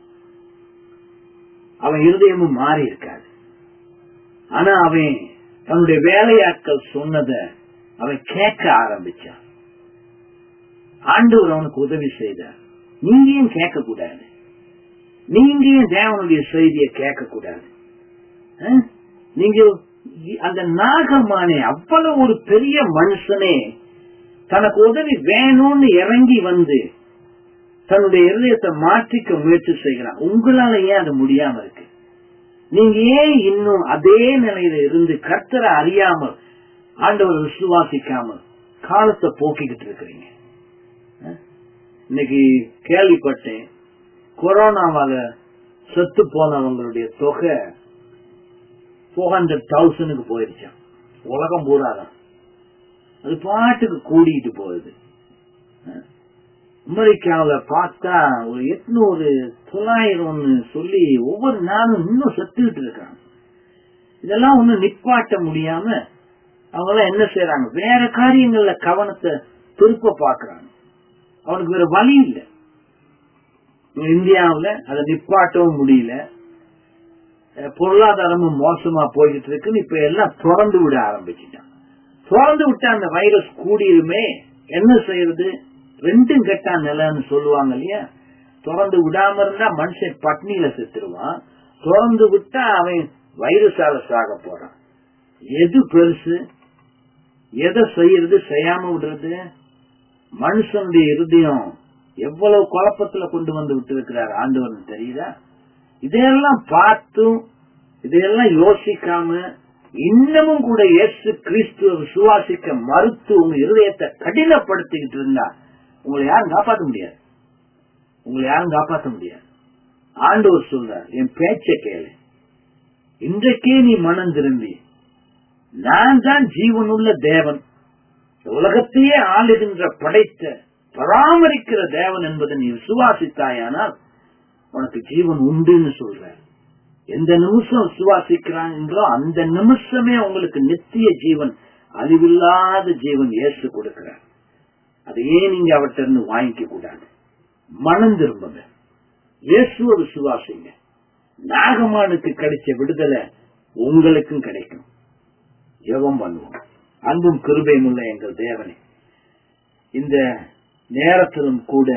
அவன் இருதயமும் மாறி இருக்காது ஆனா அவன் தன்னுடைய வேலையாட்கள் சொன்னத அவன் கேட்க ஆரம்பிச்சான் ஆண்டவர் அவனுக்கு உதவி செய்தார் நீங்க ஏன் கேட்க கூடாது நீங்க ஏன் தேவனுடைய செய்தியை கேட்க கூடாது அஹ்? நீங்க அந்த நாகமானே அவ்வளவு ஒரு பெரிய மனுஷனே தனக்கு உதவி வேணும்னு இறங்கி வந்து தன்னுடைய இருதயத்தை மாற்றிக்க முயற்சி செய்கிறான் உங்களால ஏன் அது முடியாம இருக்கு நீங்க ஏன் இன்னும் அதே நிலையில இருந்து கர்த்தரை அறியாமல் ஆண்டவர் விசுவாசிக்காமல் காலத்தை போக்கிக்கிட்டு இருக்கிறீங்க அஹ்? இன்னைக்கு கேள்விப்பட்டேன் கொரோனாவால செத்து போனவங்களுடைய தொகை ஃபோர் ஹண்ட்ரட் தௌசண்ட்க்கு போயிருச்சான் உலகம் பூராதான் அது பாட்டுக்கு கூடிட்டு போகுது அஹ். அமெரிக்காவுல பார்த்தா ஒரு எட்நூறு தொள்ளாயிரம்னு சொல்லி ஒவ்வொரு நாளும் இன்னும் செத்துக்கிட்டு இருக்காங்க இதெல்லாம் ஒண்ணும் நிப்பாட்ட முடியாம அவங்க எல்லாம் என்ன செய்யறாங்க வேற காரியங்கள்ல கவனத்தை திருப்ப பாக்குறாங்க அவனுக்கு வேற வழி இல்லை இந்தியாவுல அதை நிப்பாட்டவும் முடியல அஹ் பொருளாதாரமும் மோசமா போய்கிட்டு இருக்குன்னு இப்ப எல்லாம் திறந்து விட ஆரம்பிச்சுட்டான் திறந்து விட்டா அந்த வைரஸ் கூடிருமே என்ன செய்யறது ரெண்டும் கெட்டா நிலைன்னு சொல்லுவாங்க இல்லையா திறந்து விடாம இருந்தா மனுஷன் பட்னியில செத்துருவான் திறந்து விட்டா அவன் வைரஸால சாக போறான் எது பெருசு எதை செய்யறது செய்யாம விடுறது மனுஷனுடைய இருதயம் எவ்வளவு குழப்பத்துல கொண்டு வந்து விட்டு இருக்கிறார் ஆண்டவன் தெரியுதா இதையெல்லாம் பார்த்தும் இதையெல்லாம் யோசிக்காம இன்னமும் கூட இயேசு கிறிஸ்துவ விசுவாசிக்க மறுத்து உங்க இருதயத்தை கடினப்படுத்திக்கிட்டு இருந்தா உங்களை யாரும் காப்பாற்ற முடியாது உங்களை யாரும் காப்பாற்ற முடியாது ஆண்டவர் சொல்றார் என் பேச்ச கேளு இன்றைக்கே நீ மனம் திரும்பி நான் தான் ஜீவனுள்ள தேவன் இந்த உலகத்தையே ஆளுகின்ற படைத்த பராமரிக்கிற தேவன் என்பதை நீ விசுவாசித்தாயானால் உனக்கு ஜீவன் உண்டுன்னு சொல்ற எந்த நிமிஷம் விசுவாசிக்கிறாங்களோ அந்த நிமிஷமே உங்களுக்கு நித்திய ஜீவன் அழிவில்லாத ஜீவன் இயேசு கொடுக்கிறார் அதையே நீங்க அவர்கிட்ட இருந்து வாங்கிக்க கூடாது மனம் திரும்புங்க இயேசுவ விசுவாசிங்க நாகமானுக்கு கிடைச்ச விடுதலை உங்களுக்கும் கிடைக்கும் ஜெபம் பண்ணுவோம் அன்பும் கிருபையும் உள்ள எங்கள் தேவனே இந்த நேரத்திலும் கூட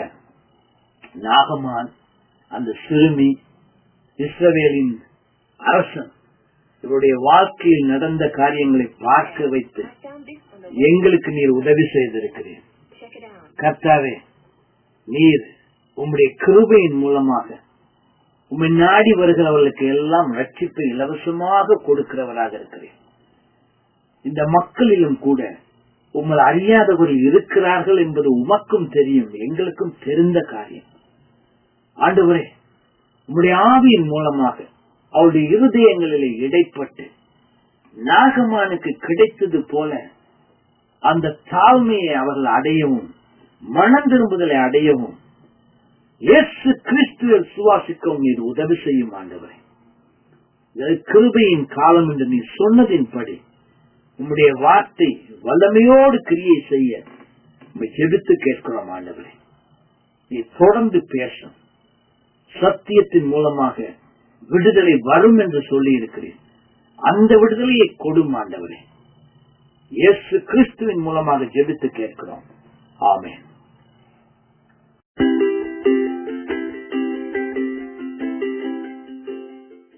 நாகமான் அந்த சிறுமி இஸ்ரவேலின் அரசன் இவருடைய வாழ்க்கையில் நடந்த காரியங்களை பார்க்க வைத்து I found this on the எங்களுக்கு நீர் உதவி செய்திருக்கிறீர் Check it out. கர்த்தாவே நீர் உம்முடைய கிருபையின் மூலமாக உம்மை நாடி வருகிறவர்களுக்கு எல்லாம் ரட்சிப்பை இலவசமாக கொடுக்கிறவராக இருக்கிறேன் இந்த மக்களிலும் கூட உம்மை அறியாதவர்கள் இருக்கிறார்கள் என்பது உமக்கும் தெரியும் எங்களுக்கும் தெரிந்த காரியம் ஆண்டவரே உம்முடைய ஆவியின் மூலமாக அவருடைய இருதயங்களிலே இடைப்பட்டு நாகமானுக்கு கிடைத்தது போல அந்த தாழ்மையை அவர்கள் அடையவும் மனம் திரும்புதலை அடையவும் இயேசு கிறிஸ்துவில் சுவாசிக்கவும் நீர் உதவி செய்யும் ஆண்டவரே இது கிருபையின் காலம் என்று நீ சொன்னதின்படி உம்முடைய வார்த்தை வல்லமையோடு கிரியை செய்ய உம்மை ஜெபித்து கேட்கிறோம் ஆண்டவரே நீ தொடர்ந்து பேசும் சத்தியத்தின் மூலமாக விடுதலை வரும் என்று சொல்லி இருக்கிறேன் அந்த விடுதலையை கொடும் ஆண்டவரே இயேசு கிறிஸ்துவின் மூலமாக ஜெபித்து கேட்கிறோம் ஆமென்